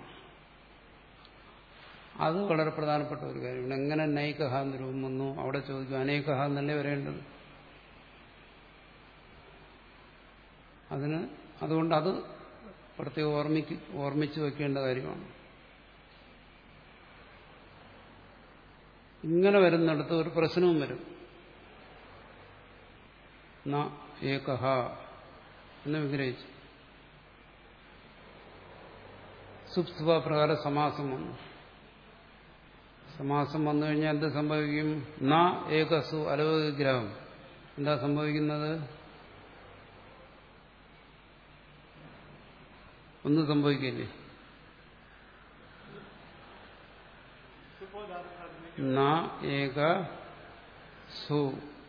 Speaker 1: അത് വളരെ പ്രധാനപ്പെട്ട ഒരു കാര്യമാണ് എങ്ങനെ നൈകഹ എന്ന് രൂപം വന്നു അവിടെ ചോദിക്കും അനേകഹ എന്നല്ലേ വരേണ്ടത് അതിന് അതുകൊണ്ട് അത് പ്രത്യേകം ഓർമ്മിക്ക് ഓർമ്മിച്ചു വെക്കേണ്ട കാര്യമാണ് ഇങ്ങനെ വരുന്നിടത്ത് ഒരു പ്രശ്നവും വരും ന ഏകഹ എന്ന് വിഗ്രഹിച്ചു സുപ്സുഭ പ്രകാരം സമാസം വന്നു സമാസം വന്നു കഴിഞ്ഞാൽ എന്ത് സംഭവിക്കും ന ഏകസു അലവഗ്രഹം എന്താ സംഭവിക്കുന്നത് ഒന്നും സംഭവിക്കില്ലേ ന ഏക സു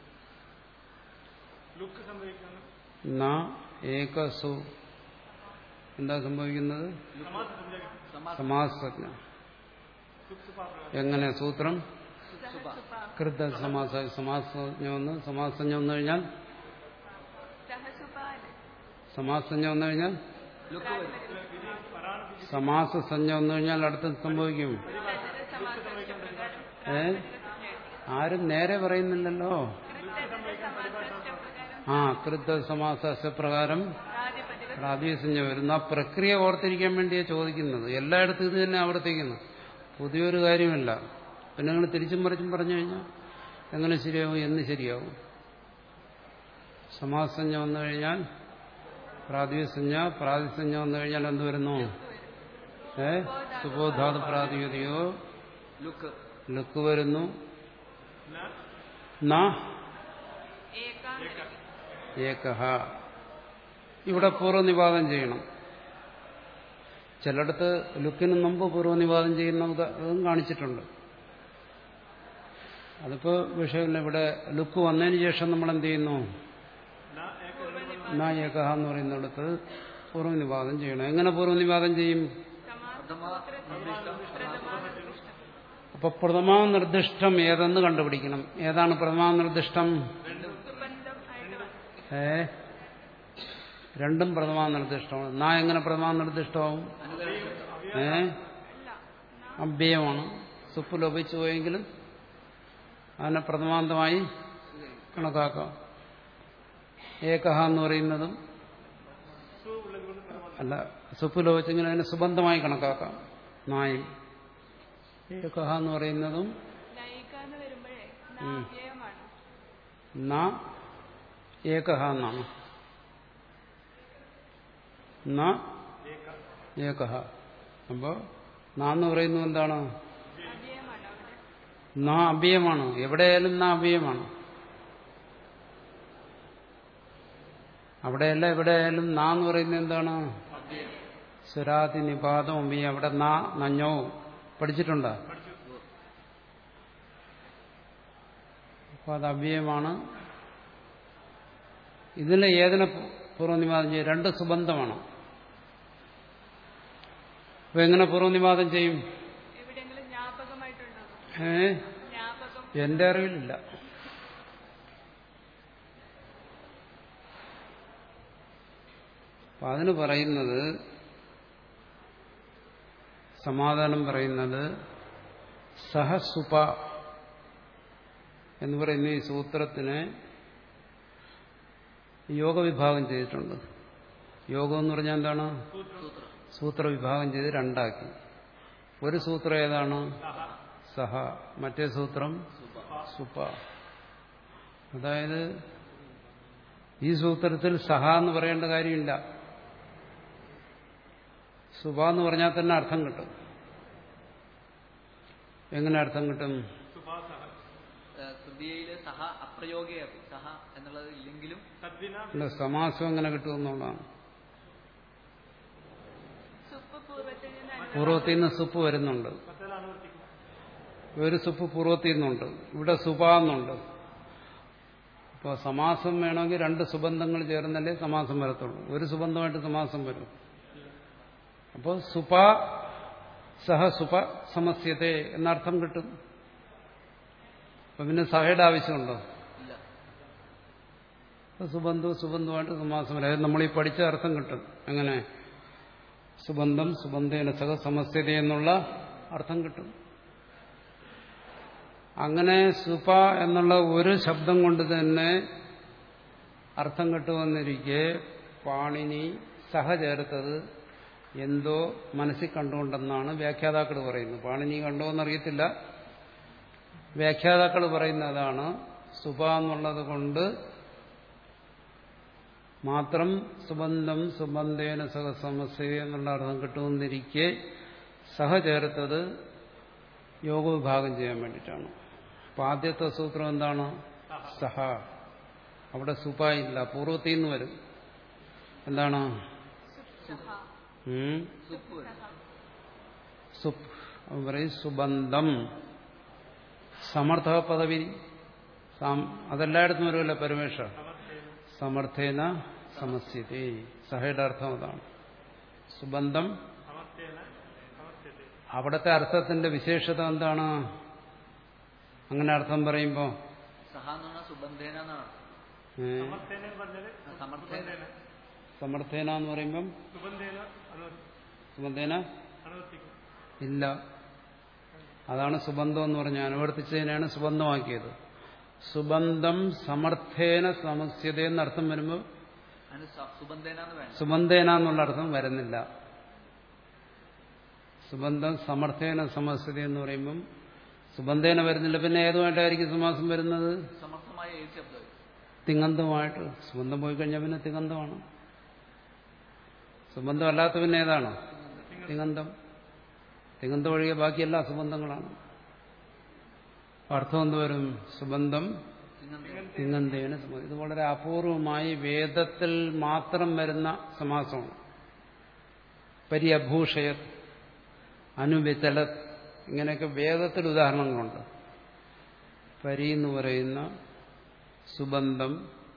Speaker 4: ലുക്ക് സംഭവിക്കുന്നു
Speaker 1: ന ഏക സു എന്താ സംഭവിക്കുന്നത്
Speaker 4: സമാസ സംജാഗം
Speaker 3: സമാസ
Speaker 1: സമാസജ്ഞ
Speaker 4: സുപ്സുപാപ്രകാരം
Speaker 1: എങ്ങനെ സൂത്രം
Speaker 3: സുപ
Speaker 1: കൃത സമാസ സമാസജ്ഞ വന്ന് സമാസജ്ഞ വന്നു കഴിഞ്ഞാൽ
Speaker 2: സഹസുപാല
Speaker 1: സമാസജ്ഞ വന്നു കഴിഞ്ഞാൽ
Speaker 3: ലുക്ക് വരും
Speaker 1: സമാസസഞ്ജ വന്നു കഴിഞ്ഞാൽ അടുത്ത് സംഭവിക്കും ഏ ആരും നേരെ പറയുന്നില്ലല്ലോ ആ കൃത സമാസ പ്രകാരം പ്രാതിസഞ്ജ വരുന്നു ആ പ്രക്രിയ ഓർത്തിരിക്കാൻ വേണ്ടിയാണ് ചോദിക്കുന്നത് എല്ലായിടത്തും ഇത് തന്നെ ആവർത്തിക്കുന്നു പുതിയൊരു കാര്യമല്ല പിന്നെ നിങ്ങൾ തിരിച്ചും മറിച്ചും പറഞ്ഞു കഴിഞ്ഞാൽ എങ്ങനെ ശരിയാവും എന്ന് ശരിയാവും സമാസഞ്ജ വന്നു കഴിഞ്ഞാൽ പ്രാതിസഞ്ജ പ്രാതിസഞ്ജ വന്നു കഴിഞ്ഞാൽ എന്ത് വരുന്നു ഏ സുബോധാതു പ്രാതിപതിയോ
Speaker 3: ലുക്ക്
Speaker 1: ലുക്ക് വരുന്നു ന
Speaker 2: ഏകാം
Speaker 1: ഏകഹ ഇവിടെ പൂർവ്വനിവാദം ചെയ്യണം ചിലയിടത്ത് ലുക്കിന് മുമ്പ് പൂർവ്വനിവാദം ചെയ്യുന്ന ഉദാ- അതും കാണിച്ചിട്ടുണ്ട് അതിപ്പോ വിഷയമില്ല ഇവിടെ ലുക്ക് വന്നതിന് ശേഷം നമ്മൾ എന്ത് ചെയ്യുന്നു ന ഏകഹ എന്ന് പറയുന്നിടത്ത് പൂർവ്വനിവാദം ചെയ്യണം എങ്ങനെ പൂർവ്വനിവാദം ചെയ്യും അപ്പൊ പ്രഥമാ നിർദ്ദിഷ്ടം ഏതെന്ന് കണ്ടുപിടിക്കണം ഏതാണ് പ്രഥമാ നിർദ്ദിഷ്ടം
Speaker 2: സുബന്ധം ആയിട്ട് വന്നു.
Speaker 1: ഏ രണ്ടും പ്രഥമാ നിർദ്ദിഷ്ടമാണ് നാ എങ്ങനെ പ്രഥമാ നിർദ്ദിഷ്ടമാവും ഏ
Speaker 2: അല്ല
Speaker 1: അഭ്യയമാണ് സുപ്പ് ലോപിച്ചു പോയെങ്കിലും അതിനെ പ്രഥമാന്തമായി കണക്കാക്കാം ഏകഹ എന്ന് പറയുന്നതും അല്ല സുപ്പ് ലോപിച്ചെങ്കിൽ അതിനെ സുബന്ധമായി കണക്കാക്കാം നായും ഏകഹ എന്ന് പറയുന്നതും
Speaker 2: നയിക എന്ന് വരുമ്പോഴേ നാവ്യയമാണ്
Speaker 1: ന ഏകഹ എന്നാണ് ന ഏകഹ അപ്പോ ന എന്ന് പറയുന്നത് എന്താണ്
Speaker 2: അവ്യയമാണ് അവിടെ
Speaker 1: ന അഭ്യയമാണ് എവിടെയായാലും ന അഭ്യയമാണ് അവിടെയല്ല എവിടെയായാലും ന എന്ന് പറയുന്നത് എന്താണ് സ്വരാതി നിപാതം അഭ്യം അവിടെ ന നഞ്ഞോ പഠിച്ചിട്ടുണ്ടോ അപ്പൊ അത് അവ്യയമാണ് ഇതിൽ ഏതിനെ പൂർവ്വനിവാദം ചെയ്യും രണ്ട് സുബന്ധമാണ് അപ്പൊ എങ്ങനെ പൂർവ്വനിവാദം ചെയ്യും
Speaker 2: എവിടെയെങ്കിലും ജ്ഞാപകമായിട്ടുണ്ടോ
Speaker 1: ഏ
Speaker 2: ജ്ഞാപകം
Speaker 1: എന്റെ അറിവിലില്ല അപ്പൊ അതിന് പറയുന്നത് സമാധാനം പറയുന്നത് സഹസുപ എന്ന് പറയുന്ന ഈ സൂത്രത്തിനെ യോഗവിഭാഗം ചെയ്തിട്ടുണ്ട് യോഗം എന്ന് പറഞ്ഞാൽ എന്താണ് സൂത്രവിഭാഗം ചെയ്ത് രണ്ടാക്കി ഒരു സൂത്രം ഏതാണ് സഹ മറ്റേ സൂത്രം സുപ അതായത് ഈ സൂത്രത്തിൽ സഹ എന്ന് പറയേണ്ട കാര്യമില്ല സുപ എന്ന് പറഞ്ഞാൽ തന്നെ അർത്ഥം കിട്ടും എങ്ങനെ അർത്ഥം കിട്ടും
Speaker 3: തൃതീയയിലെ സഹ അപ്രയോഗിയാക്കും സഹ എന്നുള്ളത് ഇല്ലെങ്കിലും
Speaker 4: തദ്ദിന
Speaker 1: അല്ല, സമാസം എങ്ങനെ കിട്ടും എന്നുള്ളതാണ്
Speaker 2: സുപ്പ് പൂർവ്വത്തിൽ നിന്ന് അനു-
Speaker 1: പൂർവ്വത്തിൽ നിന്ന് സുപ്പ് വരുന്നുണ്ട്
Speaker 4: മറ്റേത് അനുവർത്തിക്കും
Speaker 1: ഒരു സുപ്പ് പൂർവ്വത്തിൽ നിന്നുണ്ട് ഇവിടെ സുപ എന്നുണ്ട് അപ്പോൾ സമാസം വേണമെങ്കിൽ രണ്ട് സുബന്ധങ്ങൾ ചേർന്നല്ലേ സമാസം വരത്തുള്ളൂ ഒരു സുബന്ധമായിട്ട് സമാസം വരും അപ്പോൾ സുപ സഹ സുപ സമസ്യത്തെ എന്നർത്ഥം കിട്ടും അപ്പൊ പിന്നെ സഹയുടെ ആവശ്യമുണ്ടോ
Speaker 3: ഇല്ല
Speaker 1: അപ്പൊ സുബന്ധവും സുബന്ധമായിട്ട് സമാസം വരും അതായത് നമ്മൾ ഈ പഠിച്ച അർത്ഥം കിട്ടും എങ്ങനെ സുബന്ധം സുബന്ധേന സഹ സമസ്യത എന്നുള്ള അർത്ഥം കിട്ടും അങ്ങനെ സുപ എന്നുള്ള ഒരു ശബ്ദം കൊണ്ട് തന്നെ അർത്ഥം കിട്ടുമെന്നിരിക്കെ പാണിനി സഹ ചേർത്തത് എന്തോ മനസ്സിൽ കണ്ടുകൊണ്ടെന്നാണ് വ്യാഖ്യാതാക്കൾ പറയുന്നത് പാണിനി കണ്ടോ എന്നറിയത്തില്ല വ്യാഖ്യാതാക്കൾ പറയുന്നതാണ് സുപ എന്നുള്ളത് കൊണ്ട് മാത്രം സുബന്ധം സുബന്ധേന സഹ സമസ്യ എന്നുള്ള അർത്ഥം കിട്ടുമെന്നിരിക്കെ സഹ ചേർത്തത് യോഗവിഭാഗം ചെയ്യാൻ വേണ്ടിയിട്ടാണ് അപ്പൊ ആദ്യത്തെ സൂത്രം എന്താണ് സഹ അവിടെ സുപ ഇല്ല പൂർവ്വത്തിൽ നിന്ന് വരും എന്താണ്
Speaker 2: സഹ
Speaker 1: ഉം?
Speaker 3: സുപ്പ് വരും
Speaker 1: സുപ് അവൻ പറയും സുബന്ധം സമർത്ഥ പദവി സാം- അതെല്ലായിടത്തും വരുമല്ലോ പരമേഷ സമർത്ഥേന സമസ്യത്തെ സഹയുടെ അർത്ഥം അതാണ് സുബന്ധം
Speaker 4: സമസ്തേന സമസ്യത്തെ
Speaker 1: അവിടുത്തെ അർത്ഥത്തിന്റെ വിശേഷത എന്താണ് അങ്ങനെ അർത്ഥം പറയുമ്പോ
Speaker 3: സഹ എന്ന് പറഞ്ഞാൽ സുബന്ധേന എന്നാണ്
Speaker 1: ഏ,
Speaker 4: സമസ്തേന എന്ന് പറഞ്ഞാല്
Speaker 3: സമർത്ഥേന
Speaker 1: സമർത്ഥേന എന്ന് പറയുമ്പം
Speaker 4: സുബന്ധേന അനുവർത്തി-
Speaker 1: സുബന്ധേന
Speaker 4: അനുവർത്തിക്കും
Speaker 1: ഇല്ല അതാണ് സുബന്ധം എന്ന് പറഞ്ഞ അനുവർത്തിച്ചതിനാണ് സുബന്ധമാക്കിയത് സുബന്ധം സമർത്ഥേന സമസ്യത എന്നർത്ഥം വരുമ്പോൾ
Speaker 3: അതിന് സ- സുബന്ധേനാന്ന് വേണ്ട
Speaker 1: സുബന്ധേന എന്നുള്ള അർത്ഥം വരുന്നില്ല സുബന്ധം സമർത്ഥേന സമസ്ഥിതി എന്ന് പറയുമ്പം സുബന്ധേന വരുന്നില്ല പിന്നെ ഏതുമായിട്ടായിരിക്കും സമാസം വരുന്നത്
Speaker 3: സമർത്ഥമായ ഏത് ശബ്ദം
Speaker 1: തിങ്ങന്തമായിട്ട് സുബന്ധം പോയി കഴിഞ്ഞാൽ പിന്നെ തിങ്ങന്തമാണ് സുബന്ധം അല്ലാത്ത പിന്നെ ഏതാണ് തിങ്ങന്തം തിങ്ങന്തം ഒഴികെ ബാക്കിയെല്ലാം സുബന്ധങ്ങളാണ് അർത്ഥം എന്ത് വരും സുബന്ധം
Speaker 3: തിങ്ങന്തേ
Speaker 1: തിങ്ങന്തേന സമ- ഇത് വളരെ അപൂർവമായി വേദത്തിൽ മാത്രം വരുന്ന സമാസമാണ് പര്യഭൂഷയ അനുവിചല ഇങ്ങനെയൊക്കെ വേദത്തിൽ ഉദാഹരണങ്ങളുണ്ട് പരി എന്ന് പറയുന്ന സുബന്ധം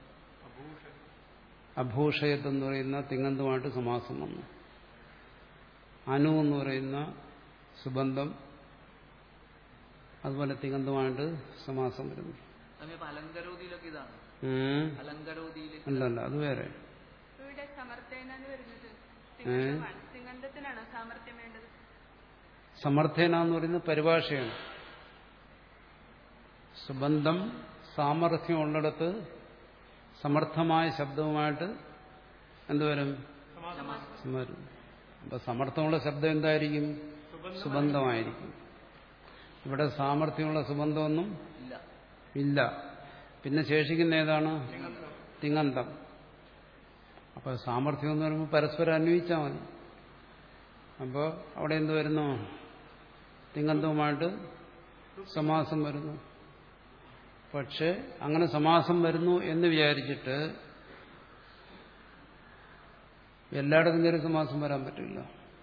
Speaker 1: അഭൂഷയത്ത് എന്ന് പറയുന്ന തിങ്ങന്തമായിട്ട് സമാസം വന്നു അനു എന്ന് പറയുന്ന സുബന്ധം അതുപോലെ തിങ്ങന്തമായിട്ട് സമാസം വരുന്നു
Speaker 3: സമയം ഇപ്പൊ അലങ്കരോതിയിലൊക്കെ ഇതാണ്
Speaker 1: ഉം.
Speaker 3: അലങ്കരോതിയിൽ
Speaker 1: അല്ലല്ല അത് വേറെ
Speaker 2: ഇവിടെ സമർത്ഥേനാണ് വരുന്നത് തിങ്ങന്തമാണ് തിങ്ങന്തത്തിനാണ് സാമർത്ഥ്യം വേണ്ടത്
Speaker 1: സമർത്ഥേന എന്ന് പറയുന്നത് പരിഭാഷയാണ് സുബന്ധം സാമർഥ്യം ഉള്ളിടത്ത് സമർത്ഥമായ ശബ്ദവുമായിട്ട് എന്തുവരും വരും അപ്പൊ സമർത്ഥമുള്ള ശബ്ദം എന്തായിരിക്കും സുബന്ധമായിരിക്കും ഇവിടെ സാമർഥ്യമുള്ള സുബന്ധമൊന്നും
Speaker 3: ഇല്ല
Speaker 1: ഇല്ല പിന്നെ ശേഷിക്കുന്ന ഏതാണ് തിങ്ങന്തം അപ്പൊ സാമർഥ്യം എന്ന് പറയുമ്പോൾ പരസ്പരം അന്വയിച്ചാൽ മതി അപ്പോൾ അവിടെ എന്ത് വരുന്നു തിങ്ങന്തവുമായിട്ട് സമാസം വരുന്നു പക്ഷെ അങ്ങനെ സമാസം വരുന്നു എന്ന് വിചാരിച്ചിട്ട് എല്ലായിടത്തും കയറി സമാസം വരാൻ പറ്റില്ല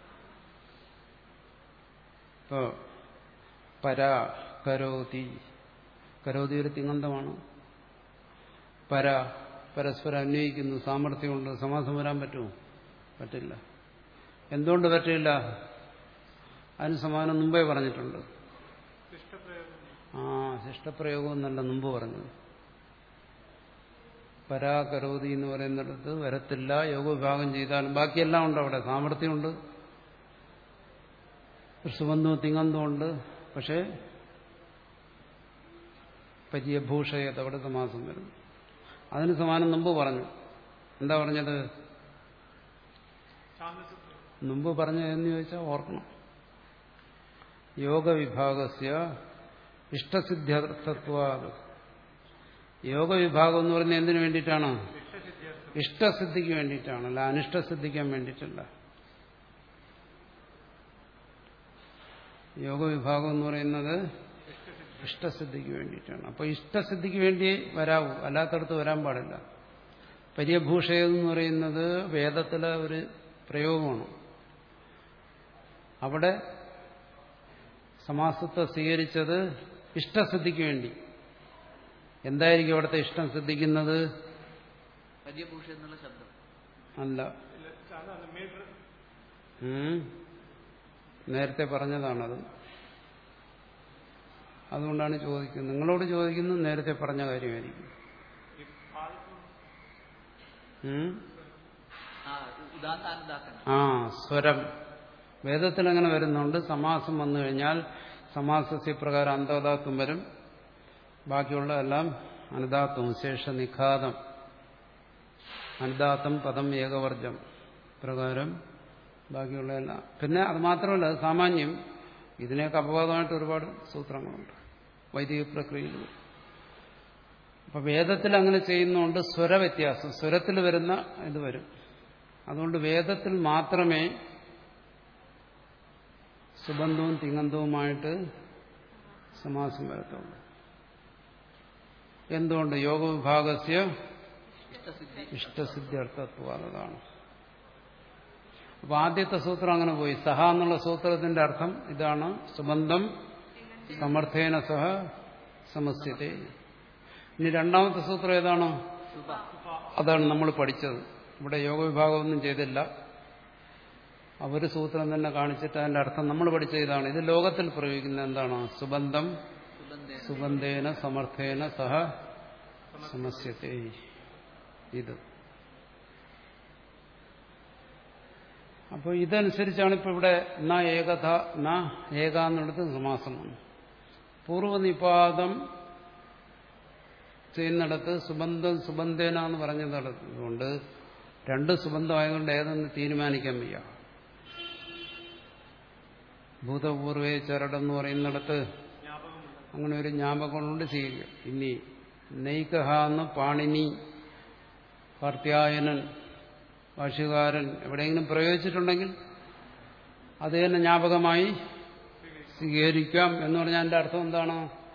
Speaker 1: ഇപ്പോ പര കരോതി കരോതി ഒരു തിങ്ങന്തമാണ് പര പരസ്പരം അന്വയിക്കുന്നു സാമർഥ്യമുണ്ട് സമാസം വരാൻ പറ്റുമോ പറ്റില്ല എന്തുകൊണ്ട് പറ്റില്ല അതിന് സമാനം മുമ്പേ പറഞ്ഞിട്ടുണ്ട് ആ ശിഷ്ടപ്രയോഗം എന്നല്ല മുമ്പ് പറഞ്ഞത് പരാകരോതി എന്ന് പറയുന്നിടത്ത് വരത്തില്ല യോഗവിഭാഗം ചെയ്താലും ബാക്കിയെല്ലാം ഉണ്ട് അവിടെ സാമർഥ്യമുണ്ട് സുബന്ധവും തിങ്ങന്തവും ഉണ്ട് പക്ഷേ പര്യഭൂഷയത് അവിടെ സമാസം വരുന്നു അതിന് സമാനം മുമ്പ് പറഞ്ഞു എന്താ പറഞ്ഞത് മുമ്പ് പറഞ്ഞതെന്ന് ചോദിച്ചാൽ ഓർക്കണം യോഗവിഭാഗസ്യ ഇഷ്ടസിദ്ധ്യർത്ഥത്വ യോഗവിഭാഗം എന്ന് പറയുന്നത് എന്തിനു വേണ്ടിയിട്ടാണ് ഇഷ്ടസിദ്ധിക്ക് വേണ്ടിയിട്ടാണ് അല്ല അനിഷ്ടസിദ്ധിക്കാൻ വേണ്ടിയിട്ടല്ല യോഗവിഭാഗം എന്ന് പറയുന്നത് ഇഷ്ടസിദ്ധിക്ക് വേണ്ടിയിട്ടാണ് അപ്പോൾ ഇഷ്ടസിദ്ധിക്ക് വേണ്ടി വരാവൂ അല്ലാത്തടത്ത് വരാൻ പാടില്ല പര്യഭൂഷയം എന്ന് പറയുന്നത് വേദത്തിലെ ഒരു പ്രയോഗമാണ് അവിടെ സമാസത്തെ സ്വീകരിച്ചത് ഇഷ്ടസിദ്ധിക്ക് വേണ്ടി എന്തായിരിക്കും അവിടുത്തെ ഇഷ്ടം സിദ്ധിക്കുന്നത്
Speaker 3: പര്യഭൂഷ എന്നുള്ള ശബ്ദം
Speaker 1: അല്ല ഉം. നേരത്തെ പറഞ്ഞതാണത് അതുകൊണ്ടാണ് ചോദിക്കുന്നത് നിങ്ങളോട് ചോദിക്കുന്നത് നേരത്തെ പറഞ്ഞ കാര്യമായിരിക്കും ഉം.
Speaker 3: ആ ഉദാന്താനുദാത്തനം
Speaker 1: ആ സ്വരം വേദത്തിൽ അങ്ങനെ വരുന്നുണ്ട് സമാസം വന്നു കഴിഞ്ഞാൽ സമാസസ്യ പ്രകാരം അന്തോദാത്വം വരും ബാക്കിയുള്ള എല്ലാം അനുദാത്വം ശേഷ നിഖാതം അനുദാത്തം പദം ഏകവർജം പ്രകാരം ബാക്കിയുള്ള എല്ലാം പിന്നെ അത് മാത്രമല്ല അത് സാമാന്യം ഇതിനെയൊക്കെ അപവാദമായിട്ട് ഒരുപാട് സൂത്രങ്ങളുണ്ട് വൈദിക പ്രക്രിയയിൽ അപ്പൊ വേദത്തിൽ അങ്ങനെ ചെയ്യുന്നതുകൊണ്ട് സ്വരവ്യത്യാസം സ്വരത്തിൽ വരുന്ന ഇത് വരും അതുകൊണ്ട് വേദത്തിൽ മാത്രമേ സുബന്ധവും തിങ്ങന്തവുമായിട്ട് സമാസം വരത്തുള്ളൂ എന്തുകൊണ്ട് യോഗവിഭാഗസ്യ
Speaker 3: ഇഷ്ടസിദ്ധി
Speaker 1: ഇഷ്ടസിദ്ധ്യർത്ഥത്വതാണ് അപ്പൊ ആദ്യത്തെ സൂത്രം അങ്ങനെ പോയി സഹ എന്നുള്ള സൂത്രത്തിന്റെ അർത്ഥം ഇതാണ് സുബന്ധം സമർത്ഥേന സഹ സമസ്യത്തെ ഇനി രണ്ടാമത്തെ സൂത്രം ഏതാണ്
Speaker 3: സുഭ
Speaker 1: അതാണ് നമ്മൾ പഠിച്ചത് ഇവിടെ യോഗവിഭാഗമൊന്നും ചെയ്തില്ല അവർ സൂത്രം തന്നെ കാണിച്ചിട്ട് അതിന്റെ അർത്ഥം നമ്മൾ പഠിച്ച ഇതാണ് ഇത് ലോകത്തിൽ പ്രയോഗിക്കുന്ന എന്താണ് സുബന്ധം
Speaker 3: സുഗന്ധേന
Speaker 1: സുഗന്ധേന സമർത്ഥേന സഹ സമസ്യത്തെ ഇത് അപ്പോൾ ഇതനുസരിച്ചാണ് ഇപ്പോൾ ഇവിടെ ന ഏകഥ ന ഏക എന്നുള്ളത് സമാസമാണ് പൂർവനിപാതം ചെയ്യുന്നിടത്ത് സുബന്ധം സുബന്ധേന എന്ന് പറഞ്ഞിടത്തുകൊണ്ട് രണ്ട് സുബന്ധമായതുകൊണ്ട് ഏതെന്ന് തീരുമാനിക്കാൻ വയ്യ ഭൂതപൂർവേ ചരടെന്ന് പറയുന്നിടത്ത് അങ്ങനെ ഒരു ജ്ഞാപകമുണ്ട് ചെയ്യുക ഇനി നെയ്കഹ എന്ന് പാണിനി കാർത്യായനൻ ഭാഷ്യകാരൻ എവിടെയെങ്കിലും പ്രയോഗിച്ചിട്ടുണ്ടെങ്കിൽ അത് തന്നെ ജ്ഞാപകമായി സ്വീകരിക്കാം എന്ന് പറഞ്ഞാൽ എൻ്റെ അർത്ഥം എന്താണ്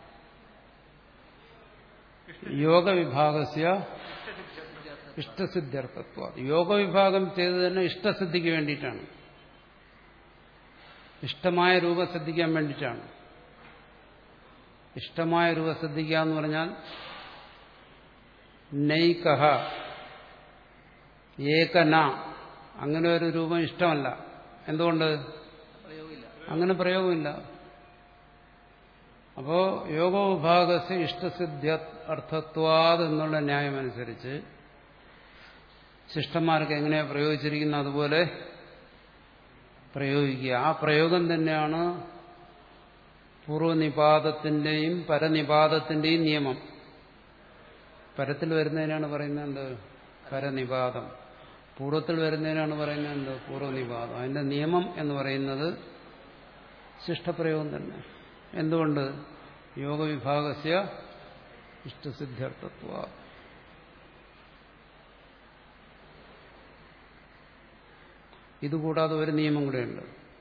Speaker 1: യോഗവിഭാഗസ്യ ഇഷ്ടസിദ്ധ്യർത്ഥത്വ യോഗവിഭാഗം ചെയ്ത് തന്നെ ഇഷ്ടസിദ്ധിക്ക് വേണ്ടിയിട്ടാണ് ഇഷ്ടമായ രൂപം ശ്രദ്ധിക്കാൻ വേണ്ടിയിട്ടാണ് ഇഷ്ടമായ രൂപം ശ്രദ്ധിക്കുക എന്ന് പറഞ്ഞാൽ നൈകഹ ഏകന അങ്ങനെ ഒരു രൂപം ഇഷ്ടമല്ല എന്തുകൊണ്ട്
Speaker 3: പ്രയോഗമില്ല
Speaker 1: അങ്ങനെ പ്രയോഗമില്ല അപ്പോ യോഗവിഭാഗസ് ഇഷ്ടസിദ്ധ്യ അർത്ഥത്വാദ് എന്നുള്ള ന്യായമനുസരിച്ച് ശിഷ്ടന്മാർക്ക് എങ്ങനെയാണ് പ്രയോഗിച്ചിരിക്കുന്നത് അതുപോലെ പ്രയോഗിക്കുക ആ പ്രയോഗം തന്നെയാണ് പൂർവ്വനിപാതത്തിന്റെയും പരനിപാതത്തിന്റെയും നിയമം പരത്തിൽ വരുന്നതിനാണ് പറയുന്നത് എന്ത് പരനിപാതം പൂർവ്വത്തിൽ വരുന്നതിനാണ് പറയുന്നത് എന്ത് പൂർവ്വനിപാതം അതിന്റെ നിയമം എന്ന് പറയുന്നത് ശിഷ്ടപ്രയോഗം തന്നെ എന്തുകൊണ്ട് യോഗവിഭാഗസ്യ ഇഷ്ടസിദ്ധ്യർത്ഥത്വ ഇതുകൂടാതെ ഒരു നിയമം കൂടെയുണ്ട്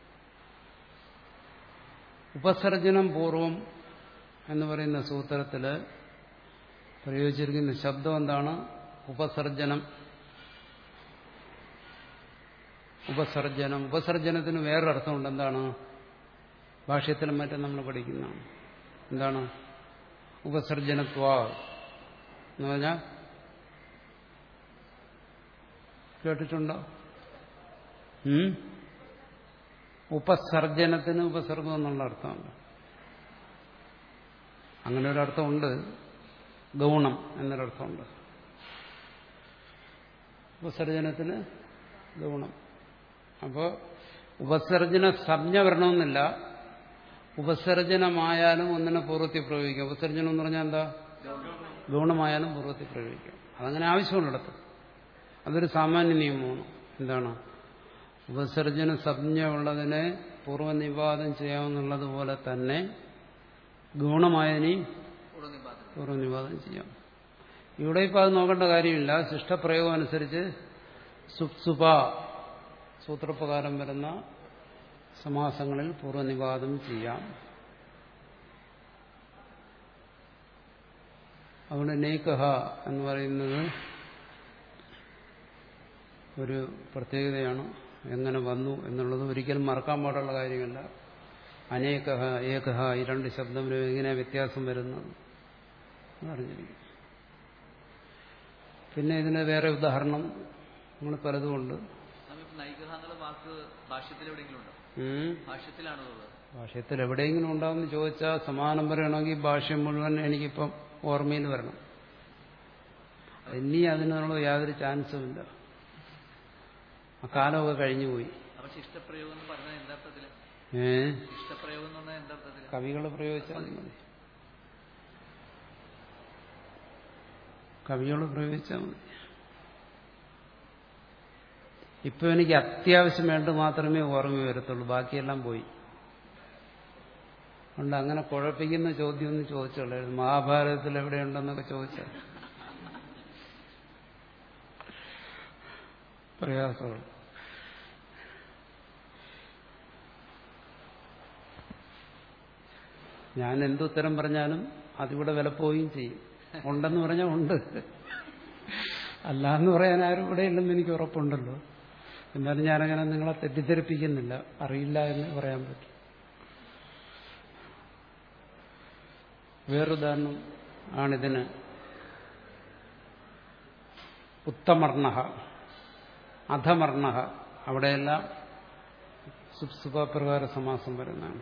Speaker 1: ഉപസർജനം പൂർവം എന്ന് പറയുന്ന സൂത്രത്തിൽ പ്രയോഗിച്ചിരിക്കുന്ന ശബ്ദം എന്താണ് ഉപസർജനം ഉപസർജനം ഉപസർജനത്തിന് വേറൊരർത്ഥമുണ്ട് എന്താണ് ഭാഷ്യത്തിലും മറ്റും നമ്മൾ പഠിക്കുന്നതാണ് എന്താണ് ഉപസർജനത്വ എന്ന് പറഞ്ഞാൽ കേട്ടിട്ടുണ്ടോ ഉം? ഉപസർജനത്തിന് ഉപസർഗം എന്നുള്ള അർത്ഥമുണ്ട് അങ്ങനെ ഒരർത്ഥമുണ്ട് ഗൗണം എന്നൊരർത്ഥമുണ്ട് ഉപസർജനത്തിന് ഗൗണം അപ്പോൾ ഉപസർജന സംജ്ഞ വരണമെന്നില്ല ഉപസർജനമായാലും ഒന്നിനെ പൂർവ്വത്തിൽ പ്രയോഗിക്കാം ഉപസർജനം എന്ന് പറഞ്ഞാൽ എന്താ ഗൗണമായാലും പൂർവ്വത്തിൽ പ്രയോഗിക്കാം അതങ്ങനെ ആവശ്യമുള്ളിടത്ത് അതൊരു സാമാന്യ നിയമമാണ് എന്താണ് ഉപസർജന സംജ്ഞ ഉള്ളതിനെ പൂർവ്വനിവാദം ചെയ്യാമെന്നുള്ളതുപോലെ തന്നെ ഗുണമായതിനെയും
Speaker 3: പൂർവ്വനിപാതം
Speaker 1: പൂർവ്വനിവാദം ചെയ്യാം ഇവിടെ ഇപ്പം അത് നോക്കേണ്ട കാര്യമില്ല ശിഷ്ടപ്രയോഗം അനുസരിച്ച് സുപ്സുപ സൂത്രപ്രകാരം വരുന്ന സമാസങ്ങളിൽ പൂർവ്വനിവാദം ചെയ്യാം അവിടെ നെയ്ക്കഹ എന്ന് പറയുന്നത് ഒരു പ്രത്യേകതയാണ് എങ്ങനെ വന്നു എന്നുള്ളത് ഒരിക്കലും മറക്കാൻ പാടുള്ള കാര്യമല്ല അനേകഹ ഏകഹ ഈ രണ്ട് ശബ്ദം എങ്ങനെ വ്യത്യാസം വരുന്നത് അറിഞ്ഞിരിക്കും പിന്നെ ഇതിന് വേറെ ഉദാഹരണം നമ്മൾ പലതുമുണ്ട്
Speaker 3: സ്വാമി ഇപ്പൊ നൈകഹ എന്നുള്ള വാക്ക് ഭാഷ്യത്തിൽ എവിടെയെങ്കിലും ഉണ്ടോ
Speaker 1: ഉം.
Speaker 3: ഭാഷ്യത്തിലാണോ ഉള്ളത്
Speaker 1: ഭാഷ്യത്തിൽ എവിടെയെങ്കിലും ഉണ്ടാവുമെന്ന് ചോദിച്ചാൽ സമാനം പറയണമെങ്കിൽ ഭാഷ്യം മുഴുവൻ എനിക്കിപ്പം ഓർമ്മയിൽ വരണം ഇനി അതിനുള്ള യാതൊരു ചാൻസും ഇല്ല ആ കാലമൊക്കെ കഴിഞ്ഞുപോയി
Speaker 3: അപ്പൊ ശിഷ്ടപ്രയോഗം എന്ന് പറഞ്ഞാൽ എന്താർത്ഥത്തില്
Speaker 1: ഏ
Speaker 3: ശിഷ്ടപ്രയോഗം എന്ന് പറഞ്ഞാൽ എന്താർത്ഥത്തില്
Speaker 1: കവികൾ പ്രയോഗിച്ചാൽ മതി കവികൾ പ്രയോഗിച്ചാൽ മതി ഇപ്പൊ എനിക്ക് അത്യാവശ്യം വേണ്ട മാത്രമേ ഓർമ്മ വരത്തുള്ളൂ ബാക്കിയെല്ലാം പോയി അതുകൊണ്ട് അങ്ങനെ കുഴപ്പിക്കുന്ന ചോദ്യം ഒന്നും ചോദിച്ചോളായിരുന്നു മഹാഭാരതത്തിൽ എവിടെയുണ്ടെന്നൊക്കെ ചോദിച്ചാൽ പ്രയാസമുള്ളൂ ഞാൻ എന്തുത്തരം പറഞ്ഞാലും അതിവിടെ വില പോവുകയും ചെയ്യും ഉണ്ടെന്ന് പറഞ്ഞാൽ ഉണ്ട് അല്ല എന്ന് പറയാൻ ആരും ഇവിടെ ഇല്ലെന്ന് എനിക്ക് ഉറപ്പുണ്ടല്ലോ എന്നാലും ഞാനങ്ങനെ നിങ്ങളെ തെറ്റിദ്ധരിപ്പിക്കുന്നില്ല അറിയില്ല എന്ന് പറയാൻ പറ്റും വേറൊരുദാഹരണം ആണിതിന് ഉത്തമർണ അധമർണ അവിടെയെല്ലാം സുപ്സുപപ്രകാര സമാസം വരുന്നതാണ്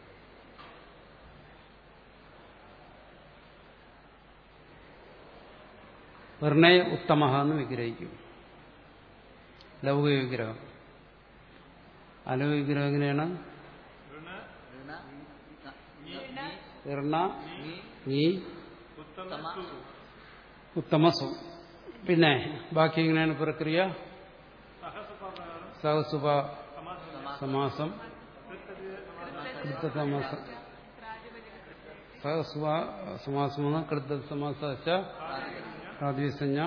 Speaker 1: വർണ്ണയ ഉത്തമ എന്ന് വിഗ്രഹിക്കും ലൗകിക വിഗ്രഹം അലൗകിക വിഗ്രഹം എങ്ങനെയാണ്
Speaker 3: ഋണ ന-
Speaker 1: ഇർണ
Speaker 3: നീ
Speaker 1: നീ
Speaker 3: തമ
Speaker 1: ഉത്തമസു പിന്നെ ബാക്കി എങ്ങനെയാണ് പ്രക്രിയ സഹസുഭ സമാസം കൃത്തസമാസം സഹസുഭ സമാസമാണ് കൃത്ത സമാസ പ്രാതിസഞ്ജ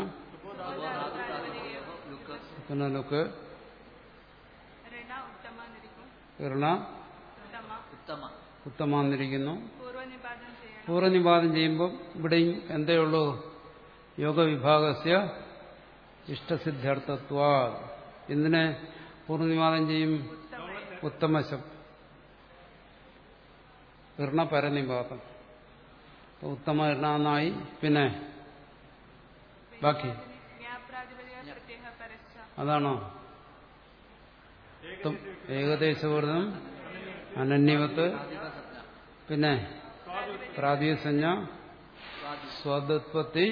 Speaker 3: ലുക്ക്
Speaker 1: പുനലുക്ക്
Speaker 2: ഋണ ഉത്തമ എന്നിരിക്കും
Speaker 1: ഇർണ
Speaker 2: ഉത്തമ
Speaker 3: ഉത്തമ
Speaker 1: ഉത്തമാന്നിരിക്കുന്നു
Speaker 2: പൂർവ്വനിപാതം ചെയ്യണം
Speaker 1: പൂർവ്വനിപാതം ചെയ്യുമ്പോൾ ഇവിടെയും എന്തേ ഉള്ളൂ യോഗവിഭാഗസ്യ ഇഷ്ടസിദ്ധാർത്ഥത്വ എന്തിനെ പൂർവ്വനിപാതം ചെയ്യും ഉത്തമശം ഇർണ പരനിപാതം അപ്പൊ ഉത്തമ ഇർണ എന്നായി പിന്നെ ബാക്കി
Speaker 2: ജ്ഞാപ്രാതിപതിക പ്രത്യേക പരസ്യ
Speaker 1: അതാണോ ഉത്തം- ഏകദേശവർദ്ധം അനന്യവത്ത് പിന്നെ പ്രാതിസഞ്ജ സ്വതത്വത്തി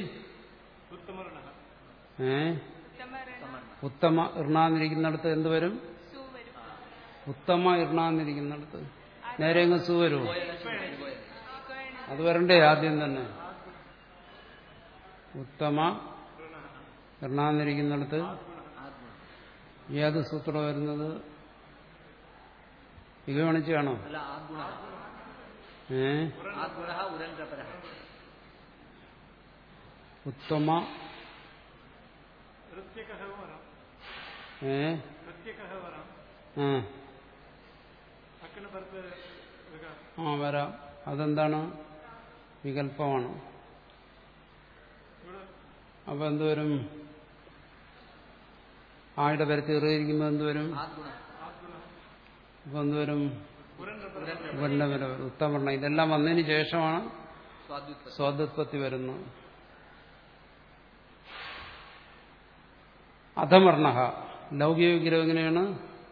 Speaker 1: ഏ
Speaker 2: ഉത്തമ ഋണ
Speaker 1: ഉത്തമ ഇർണാന്നിരിക്കുന്നിടത്ത് എന്ത് വരും
Speaker 2: സു വരും
Speaker 1: ഉത്തമ ഇർണാന്നിരിക്കുന്നിടത്ത് നേരെ അങ്ങ് സു വരുമോ
Speaker 2: ഇക്കോയാണ്
Speaker 1: അത് വരണ്ടേ ആദ്യം തന്നെ ഉത്തമ ഇർണാന്നിരിക്കുന്നിടത്ത് ഏത് സൂത്രം വരുന്നത് ഇകവണിച്ചാണോ
Speaker 3: അല്ല ആദ്ഗുണ
Speaker 1: ഏ
Speaker 3: ആദ്ഗുണ ഉരൻകപര
Speaker 1: ഉത്തമ
Speaker 4: പ്രത്യേകः വരാം
Speaker 1: ഏ
Speaker 4: പ്രത്യേകः വരാം
Speaker 1: ആ
Speaker 4: അക്കനെ പുറത്ത് വികാരം
Speaker 1: ആ വരാം അതെന്താണ് വികല്പമാണ്
Speaker 4: ഇവിടെ
Speaker 1: അപ്പൊ എന്തുവരും ആയുടെ പരത്തി എറിയിരിക്കുമ്പോൾ എന്തുവരും
Speaker 3: ആദ്ഗുണ
Speaker 1: അപ്പൊ എന്തുവരും
Speaker 3: ഉരൻകപര
Speaker 1: വർണ്ണവര ഉത്തമർണ്ണ ഇതെല്ലാം വന്നതിന് ശേഷമാണ്
Speaker 3: സ്വാദ്യുത്പത്തി
Speaker 1: സ്വാതത്വത്തി വരുന്നത് അധമർണ ലൗകിക വിഗ്രഹം എങ്ങനെയാണ്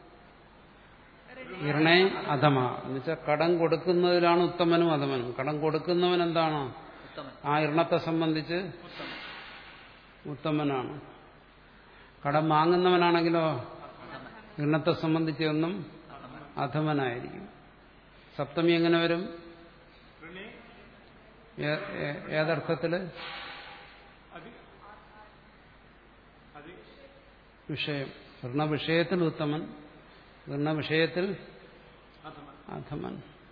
Speaker 1: ഇർണേ അധമ എന്നുവെച്ചാൽ കടം കൊടുക്കുന്നതിലാണ് ഉത്തമനും അധമനും കടം കൊടുക്കുന്നവൻ എന്താണ്
Speaker 3: ഉത്തമൻ
Speaker 1: ആ ഇർണത്തെ സംബന്ധിച്ച്
Speaker 3: ഉത്തമൻ
Speaker 1: ഉത്തമനാണ് കടം വാങ്ങുന്നവനാണെങ്കിലോ
Speaker 3: അധമൻ
Speaker 1: ഇർണത്തെ സംബന്ധിച്ച് ഒന്നും
Speaker 3: അധമൻ
Speaker 1: അധമനായിരിക്കും സപ്തമി എങ്ങനെ വരും
Speaker 4: ഋണേ
Speaker 1: ഏ- ഏ- ഏതർത്ഥത്തില്
Speaker 4: അതി അതി
Speaker 1: വിഷയം ഋണ വിഷയത്തിൽ ഉത്തമൻ ഋണ വിഷയത്തിൽ
Speaker 4: അഥമ
Speaker 1: അധമൻ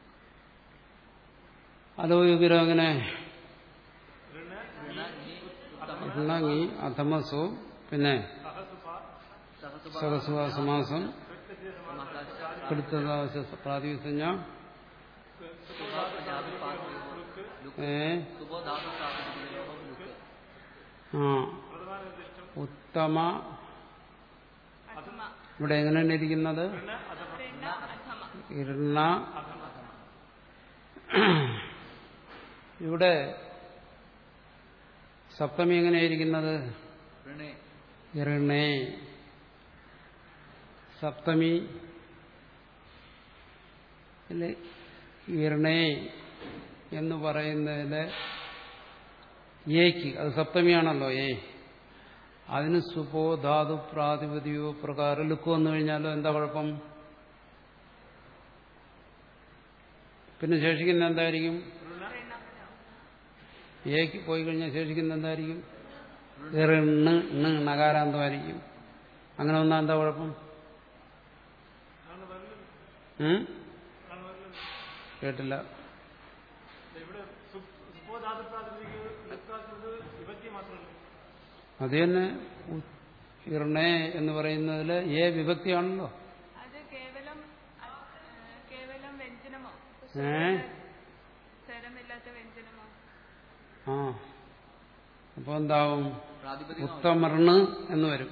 Speaker 1: അലോയുഗിരോ അങ്ങനെ
Speaker 4: ഋണ
Speaker 3: ഋണ നീ ഉത്തമ
Speaker 1: ഋണങ്ങി അധമസു പിന്നെ
Speaker 4: സഹസുപ
Speaker 3: സഹസുഭ
Speaker 1: സരസ്വ സമാസം
Speaker 4: കൃത്യസ്യ
Speaker 3: സമാസാച്ച
Speaker 1: കൃത്യതാവശ പ്രാതിസഞ്ജ
Speaker 3: സുബോധാതു പാത്രയോ ലുക്ക്
Speaker 1: ഏ
Speaker 3: സുബോധാതു പാത്രയോ ലുക്ക്
Speaker 1: ആ
Speaker 4: പ്രധാന നിർദ്ദിഷ്ടം
Speaker 1: ഉത്തമ
Speaker 2: അധമ
Speaker 1: ഇവിടെ എങ്ങനെയാണ് ഇരിക്കുന്നത്
Speaker 4: ഋണ അഥമ
Speaker 2: ഋണ അധമ
Speaker 1: ഇർണ
Speaker 4: അഥമ
Speaker 1: ഇവിടെ സപ്തമി എങ്ങനെയായിരിക്കുന്നത്
Speaker 3: ഋണേ
Speaker 1: ഇർണേ സപ്തമി ഇല്ലേ? ഇർണേ എന്ന് പറയുന്നതിലെ ഏക്ക് അത് സപ്തമിയാണല്ലോ ഏ അതിന് സുപോ ധാതു പ്രാതിപതിയോ പ്രകാരം ലുക്ക് വന്നു കഴിഞ്ഞാലോ എന്താ കുഴപ്പം പിന്നെ ശേഷിക്കുന്ന എന്തായിരിക്കും
Speaker 2: ഋണ
Speaker 1: ഏക്ക് പോയി കഴിഞ്ഞാൽ ശേഷിക്കുന്ന എന്തായിരിക്കും ഇണ് ഇണ് നകാരാന്തമായിരിക്കും അങ്ങനെ വന്നാൽ എന്താ കുഴപ്പം
Speaker 4: ആണ് വരുന്നത്
Speaker 1: ഉം?
Speaker 4: ആണ് വരുന്നത്
Speaker 1: കേട്ടില്ല
Speaker 4: ഇവിടെ സുബോധാതു പ്രാതിനിധിക്ക് ലുക്കാക്കുന്നത് വിഭക്തി മാത്രമല്ല
Speaker 1: അത് തന്നെ ഉ- ഇർണേ എന്ന് പറയുന്നതിൽ ഏ വിഭക്തിയാണല്ലോ
Speaker 2: അത് കേവലം അ- ഏഹ് കേവലം വ്യഞ്ജനമോ
Speaker 1: ഏ
Speaker 2: സ്വരമില്ലാത്ത വ്യഞ്ജനമോ
Speaker 1: ആ അപ്പൊ എന്താവും
Speaker 3: പ്രാതിപതികം
Speaker 1: ഉത്തമർണ് എന്ന് വരും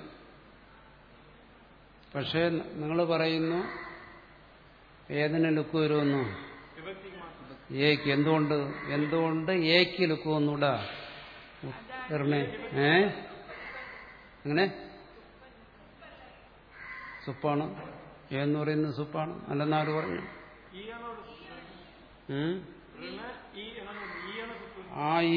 Speaker 1: പക്ഷേ നിങ്ങൾ പറയുന്നു ഏതിന് ലുക്ക് വരുമെന്ന്
Speaker 4: വിഭക്തിക്ക് മാത്രം
Speaker 1: ഏക്ക് എന്തുകൊണ്ട് എന്തുകൊണ്ട് ഏക്ക് ലുക്ക് വന്നൂടാ ഇർണേ ഏ അങ്ങനെ സുപ്പാണ് എന്ന് പറയുന്നത് സുപ്പാണ് അല്ലെന്നാര് പറഞ്ഞു
Speaker 4: ഈ ആണോ
Speaker 1: ഉം?
Speaker 4: ഋണ ഈ എന്നാണ് ഈ ആണ് സുപ്പ്
Speaker 1: ആ ഈ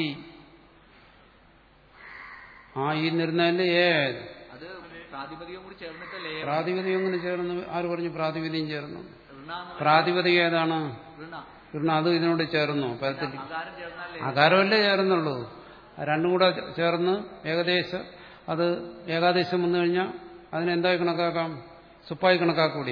Speaker 1: ആ ഈ എന്നിരുന്നാല് ഏ
Speaker 3: അത് പ്രാതിപതികം കൂടി ചേർന്നിട്ട് ലയം
Speaker 1: പ്രാതിപതികം ഇങ്ങനെ ചേർന്ന് ആര് പറഞ്ഞു പ്രാതിപതികം ചേർന്നു
Speaker 3: ഋണ എന്ന്
Speaker 1: പ്രാതിപതികം ഏതാണ്
Speaker 3: ഋണ
Speaker 1: ഇർണ അത് ഇതിനോട് ചേർന്നു പരത്തിൽ
Speaker 3: അകാരം ചേർന്നാൽ ലയം
Speaker 1: ആകാരമല്ലേ ചേർന്നുള്ളൂ ആ രണ്ടും കൂടെ ചേർന്ന് ഏകദേശം അത് ഏകാദേശം വന്നു കഴിഞ്ഞാൽ അതിനെന്തായി കണക്കാക്കാം സുപ്പായി കണക്കാക്കൂടി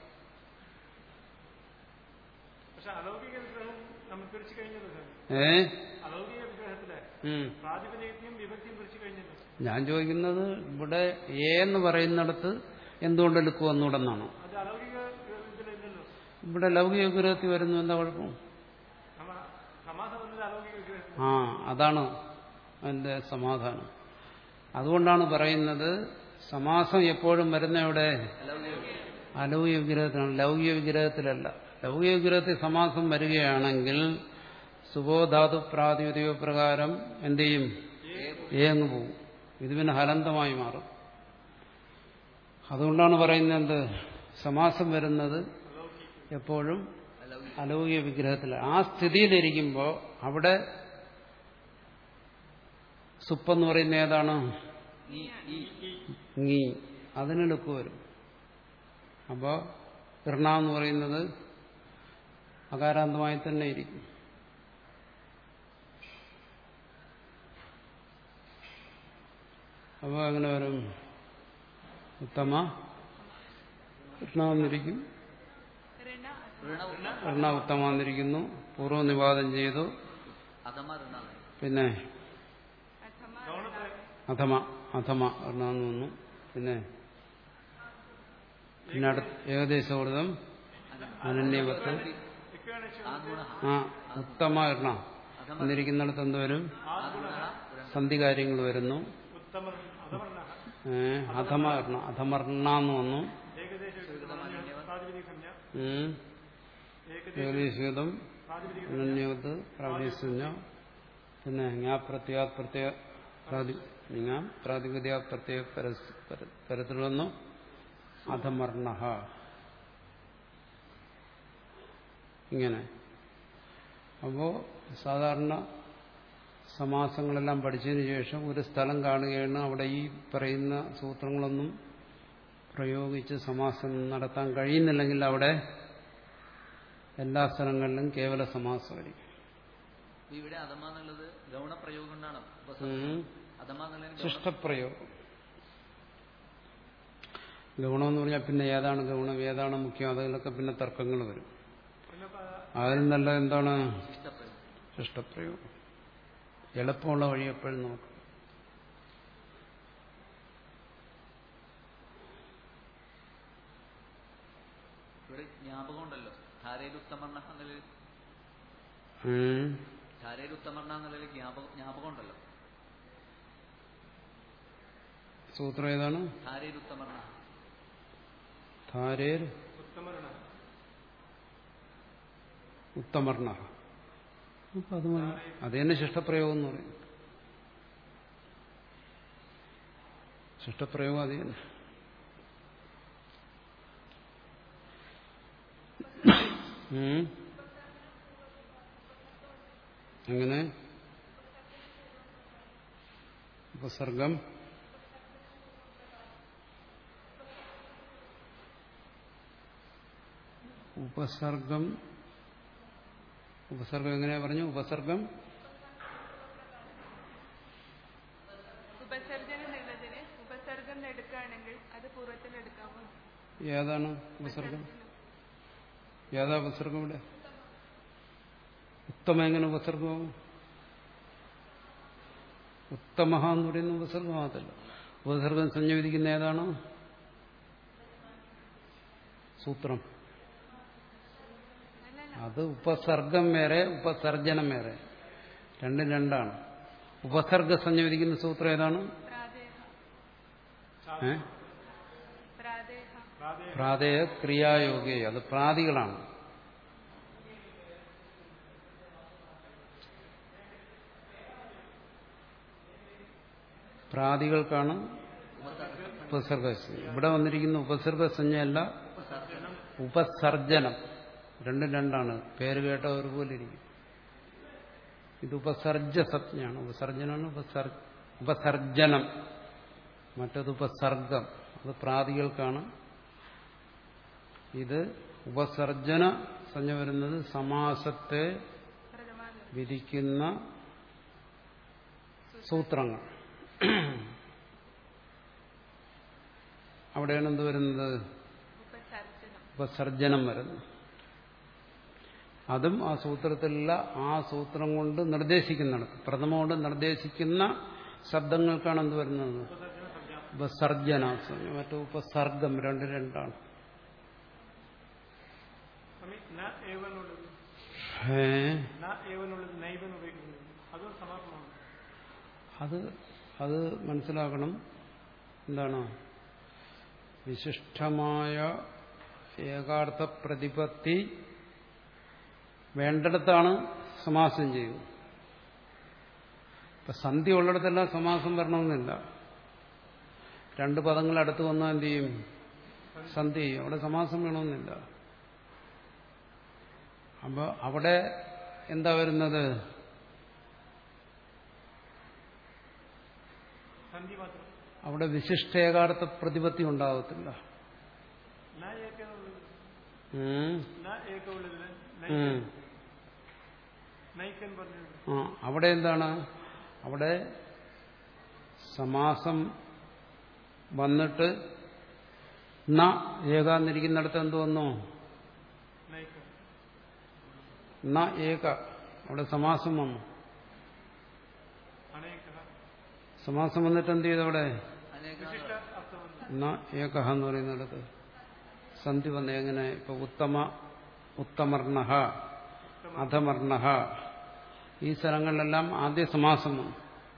Speaker 4: പക്ഷെ അലൗകിക വിഗ്രഹം നമ്മൾ പിരിച്ചു കഴിഞ്ഞല്ലോ സാർ
Speaker 1: ഏ
Speaker 4: അലൗകിക വിഗ്രഹത്തിലെ
Speaker 1: ഉം.
Speaker 4: പ്രാതിപതികത്തെയും വിഭക്തിയും പിരിച്ചു കഴിഞ്ഞല്ലോ
Speaker 1: ഞാൻ ചോദിക്കുന്നത് ഇവിടെ എ എന്ന് പറയുന്നിടത്ത് എന്തുകൊണ്ട് ലുക്ക് വന്നുകൂടെന്നാണ്
Speaker 4: അത് അലൗകിക ഇതിലില്ലല്ലോ
Speaker 1: ഇവിടെ ലൗകിക വിഗ്രഹത്തിൽ വരുന്നു എന്താ കുഴപ്പം
Speaker 4: നമ്മ സമാസം വന്നത് അലൗകിക വിഗ്രഹത്തിൽ
Speaker 1: ആ അതാണ് അതിന്റെ സമാധാനം അതുകൊണ്ടാണ് പറയുന്നത് സമാസം എപ്പോഴും വരുന്ന എവിടെ അലൗകിക വിഗ്രഹത്തിലാണ് ലൗകിക വിഗ്രഹത്തിലല്ല ലൗകിക വിഗ്രഹത്തിൽ സമാസം വരികയാണെങ്കിൽ സുബോധാതു പ്രാതിപതിക പ്രകാരം എന്ത് ചെയ്യും ഏ അങ്ങ് പോകും ഇത് പിന്നെ ഹലന്തമായി മാറും അതുകൊണ്ടാണ് പറയുന്നത് എന്ത് സമാസം വരുന്നത് എപ്പോഴും അലൗകിക വിഗ്രഹത്തിൽ ആ സ്ഥിതിയിലിരിക്കുമ്പോൾ അവിടെ സുപ്പെന്ന് പറയുന്ന ഏതാണ്
Speaker 3: ഈ ഈ
Speaker 1: ngി അതിനെടുക്ക് വരും അപ്പോൾ ഇർണ എന്ന് പറയുന്നത് അകാരാന്തമായി തന്നെ ഇരിക്കും അപ്പോൾ അങ്ങനെ വരും ഉത്തമ ഇർണ വന്നിരിക്കും
Speaker 2: ഋണ
Speaker 3: ഋണ
Speaker 1: ഇർണ ഉത്തമ വന്നിരിക്കുന്നു പൂർവ്വനിവാദം ചെയ്തു
Speaker 3: അധമ ഋണ
Speaker 1: പിന്നെ
Speaker 2: അഥമ
Speaker 1: അധമ അധമ ഇർണ എന്ന് വന്നു പിന്നെ പിന്നെ അടുത്ത ഏകദേശവൃതം അനന്യവത്ത്
Speaker 3: ആ ഗുണ
Speaker 1: ആ ഉത്തമ ഇർണ എന്നിരിക്കുന്നിടത്ത് എന്ത് വരും സന്ധി കാര്യങ്ങൾ വരുന്നു
Speaker 4: ഉത്തമ അധമർണ
Speaker 1: ഏ, അധമ ഇർണ അധമർണ എന്ന് വന്നു
Speaker 4: ഏകദേശ പ്രാതിപതിക സംജ്ഞ
Speaker 1: ഉം.
Speaker 4: ഏകദേശ
Speaker 1: ഏകദേശിതം
Speaker 4: പ്രാതിപതിക
Speaker 1: അനന്യവത്ത് പ്രാദേശിക പിന്നെ ഞാ പ്രത്യാ പ്രത്യേക ഞാൻ പ്രാതിപതിക പ്രത്യേക പരസ്- പര- പരത്തിൽ വന്നു അധമർണ ഇങ്ങനെ അപ്പോ സാധാരണ സമാസങ്ങളെല്ലാം പഠിച്ചതിന് ശേഷം ഒരു സ്ഥലം കാണുകയാണ് അവിടെ ഈ പറയുന്ന സൂത്രങ്ങളൊന്നും പ്രയോഗിച്ച് സമാസം നടത്താൻ കഴിയുന്നില്ലെങ്കിൽ അവിടെ എല്ലാ സ്ഥലങ്ങളിലും കേവല സമാസമായിരിക്കും
Speaker 3: ഇവിടെ അധമ എന്നുള്ളത് ഗൗണപ്രയോഗം കൊണ്ടാണ്
Speaker 1: ഉം.
Speaker 3: അധമ എന്നുള്ളതിന് ഗൗണ-
Speaker 1: ശിഷ്ടപ്രയോഗം ഗൗണമെന്ന് പറഞ്ഞാൽ പിന്നെ ഏതാണ് ഗൗണം ഏതാണ് മുഖ്യം അതിലൊക്കെ പിന്നെ തർക്കങ്ങൾ വരും
Speaker 4: പിന്നെ പ-
Speaker 1: അതിൽ നല്ല എന്താണ്
Speaker 3: ശിഷ്ടപ്രയോഗം
Speaker 1: ശിഷ്ടപ്രയോഗം എളുപ്പമുള്ള വഴി എപ്പോഴും നോക്കും
Speaker 3: ഇവിടെ ജ്ഞാപകം ഉണ്ടല്ലോ ധാരയിൽ ഉത്തമർണ എന്നുള്ളതിൽ
Speaker 1: ഉം.
Speaker 3: ധാരയിൽ ഉത്തമർണ എന്നുള്ളതിൽ ജ്ഞാപകം ജ്ഞാപകം ഉണ്ടല്ലോ
Speaker 1: സൂത്രം ഏതാണ്
Speaker 3: ധാരയിൽ ഉത്തമർണ
Speaker 1: ധാരേർ
Speaker 4: ഉത്തമർണ
Speaker 1: ഉത്തമർണ അപ്പൊ അത് മതി. അത് തന്നെ ശിഷ്ടപ്രയോഗം എന്ന് പറയും ശിഷ്ടപ്രയോഗം അത് തന്നെ ഉം. എങ്ങനെ ഉപസർഗം ഉപസർഗം ഉപസർഗം എങ്ങനെയാ പറഞ്ഞു ഉപസർഗം
Speaker 2: ഉപസർജനം എന്നുള്ളതിന് ഉപസർഗം എടുക്കുകയാണെങ്കിൽ അത് പൂർവ്വത്തിൽ എടുക്കാമോ
Speaker 1: ഏതാണ് ഉപസർഗം ഏതാ ഉപസർഗം ഇവിടെ ഉത്തമ എങ്ങനെ ഉപസർഗമാകും ഉത്തമ എന്ന് പറയുന്ന ഉപസർഗമാകത്തില്ല ഉപസർഗം സംയോജിക്കുന്ന ഏതാണ് സൂത്രം അത് ഉപസർഗം വേറെ ഉപസർജനം വേറെ രണ്ടും രണ്ടാണ് ഉപസർഗ സംയോജിക്കുന്ന സൂത്രം ഏതാണ്
Speaker 2: പ്രാദേഹ
Speaker 1: ഏ
Speaker 2: പ്രാദേഹ
Speaker 1: പ്രാതേയ ക്രിയായോഗേ അത് പ്രാതികളാണ് പ്രാതികൾക്കാണ് ഉപസർഗസഞ്ജ ഇവിടെ വന്നിരിക്കുന്ന ഉപസർഗസഞ്ജയല്ല ഉപസർജനം രണ്ടും രണ്ടാണ് പേര് കേട്ട ഒരുപോലെ ഇരിക്കും ഇത് ഉപസർജ സംജ്ഞയാണ് ഉപസർജനാണ് ഉപസർ ഉപസർജനം മറ്റത് ഉപസർഗം അത് പ്രാതികൾക്കാണ് ഇത് ഉപസർജന സംജ്ഞ വരുന്നത് സമാസത്തെ
Speaker 2: പ്രഥമാനം
Speaker 1: വിധിക്കുന്ന സൂത്രങ്ങൾ അവിടെയാണ് എന്ത് വരുന്നത് ഉപസർജനം വരുന്നു അതും ആ സൂത്രത്തിലുള്ള ആ സൂത്രം കൊണ്ട് നിർദ്ദേശിക്കുന്നിടത്ത് പ്രഥമം കൊണ്ട് നിർദ്ദേശിക്കുന്ന ശബ്ദങ്ങൾക്കാണ് എന്ത് വരുന്നത് ഉപസർജന മറ്റു ഉപസർഗം രണ്ട് രണ്ടാണ്
Speaker 4: സ്വാമി ന ഏവനുള്ളത്
Speaker 1: ഏ
Speaker 4: ന ഏവനുള്ളത് നൈവൻ ഉപയോഗിക്കുന്നത് അതും സമാസമാണ്
Speaker 1: അത് അത് മനസ്സിലാക്കണം എന്താണ് വിശിഷ്ടമായ ഏകാർത്ഥ പ്രതിപത്തി വേണ്ടിടത്താണ് സമാസം ചെയ്യുന്നത് ഇപ്പൊ സന്ധി ഉള്ളിടത്തെല്ലാം സമാസം വരണമെന്നില്ല രണ്ട് പദങ്ങൾ അടുത്ത് വന്നാൽ എന്ത് ചെയ്യും സന്ധി ചെയ്യും അവിടെ സമാസം വേണമെന്നില്ല അപ്പൊ അവിടെ എന്താ വരുന്നത്
Speaker 4: സന്ധി മാത്രം
Speaker 1: അവിടെ വിശിഷ്ടേകാർത്ഥ പ്രതിപത്തി ഉണ്ടാകത്തില്ല
Speaker 4: ന ഏക്കുള്ളത്
Speaker 1: ഉം.
Speaker 4: ന ഏക്കുള്ളത്
Speaker 1: ഉം.
Speaker 4: നൈക്കൻ പറഞ്ഞത്
Speaker 1: ആ അവിടെ എന്താണ് അവിടെ സമാസം വന്നിട്ട് ന ഏകാന്നിരിക്കുന്നിടത്ത് എന്ത് വന്നു
Speaker 4: നൈക്കൻ
Speaker 1: ന ഏക അവിടെ സമാസം വന്നു
Speaker 4: അനേക
Speaker 1: സമാസം വന്നിട്ട് എന്ത് ചെയ്തു അവിടെ
Speaker 3: അനേക
Speaker 4: വിശിഷ്ട അർത്ഥം
Speaker 1: ന ഏക എന്ന് പറയുന്നിടത്ത് സന്ധി വന്ന എങ്ങനെ ഇപ്പൊ ഉത്തമ ഉത്തമർണ അധമർണ ഈ സ്ഥലങ്ങളിലെല്ലാം ആദ്യ സമാസം വന്നു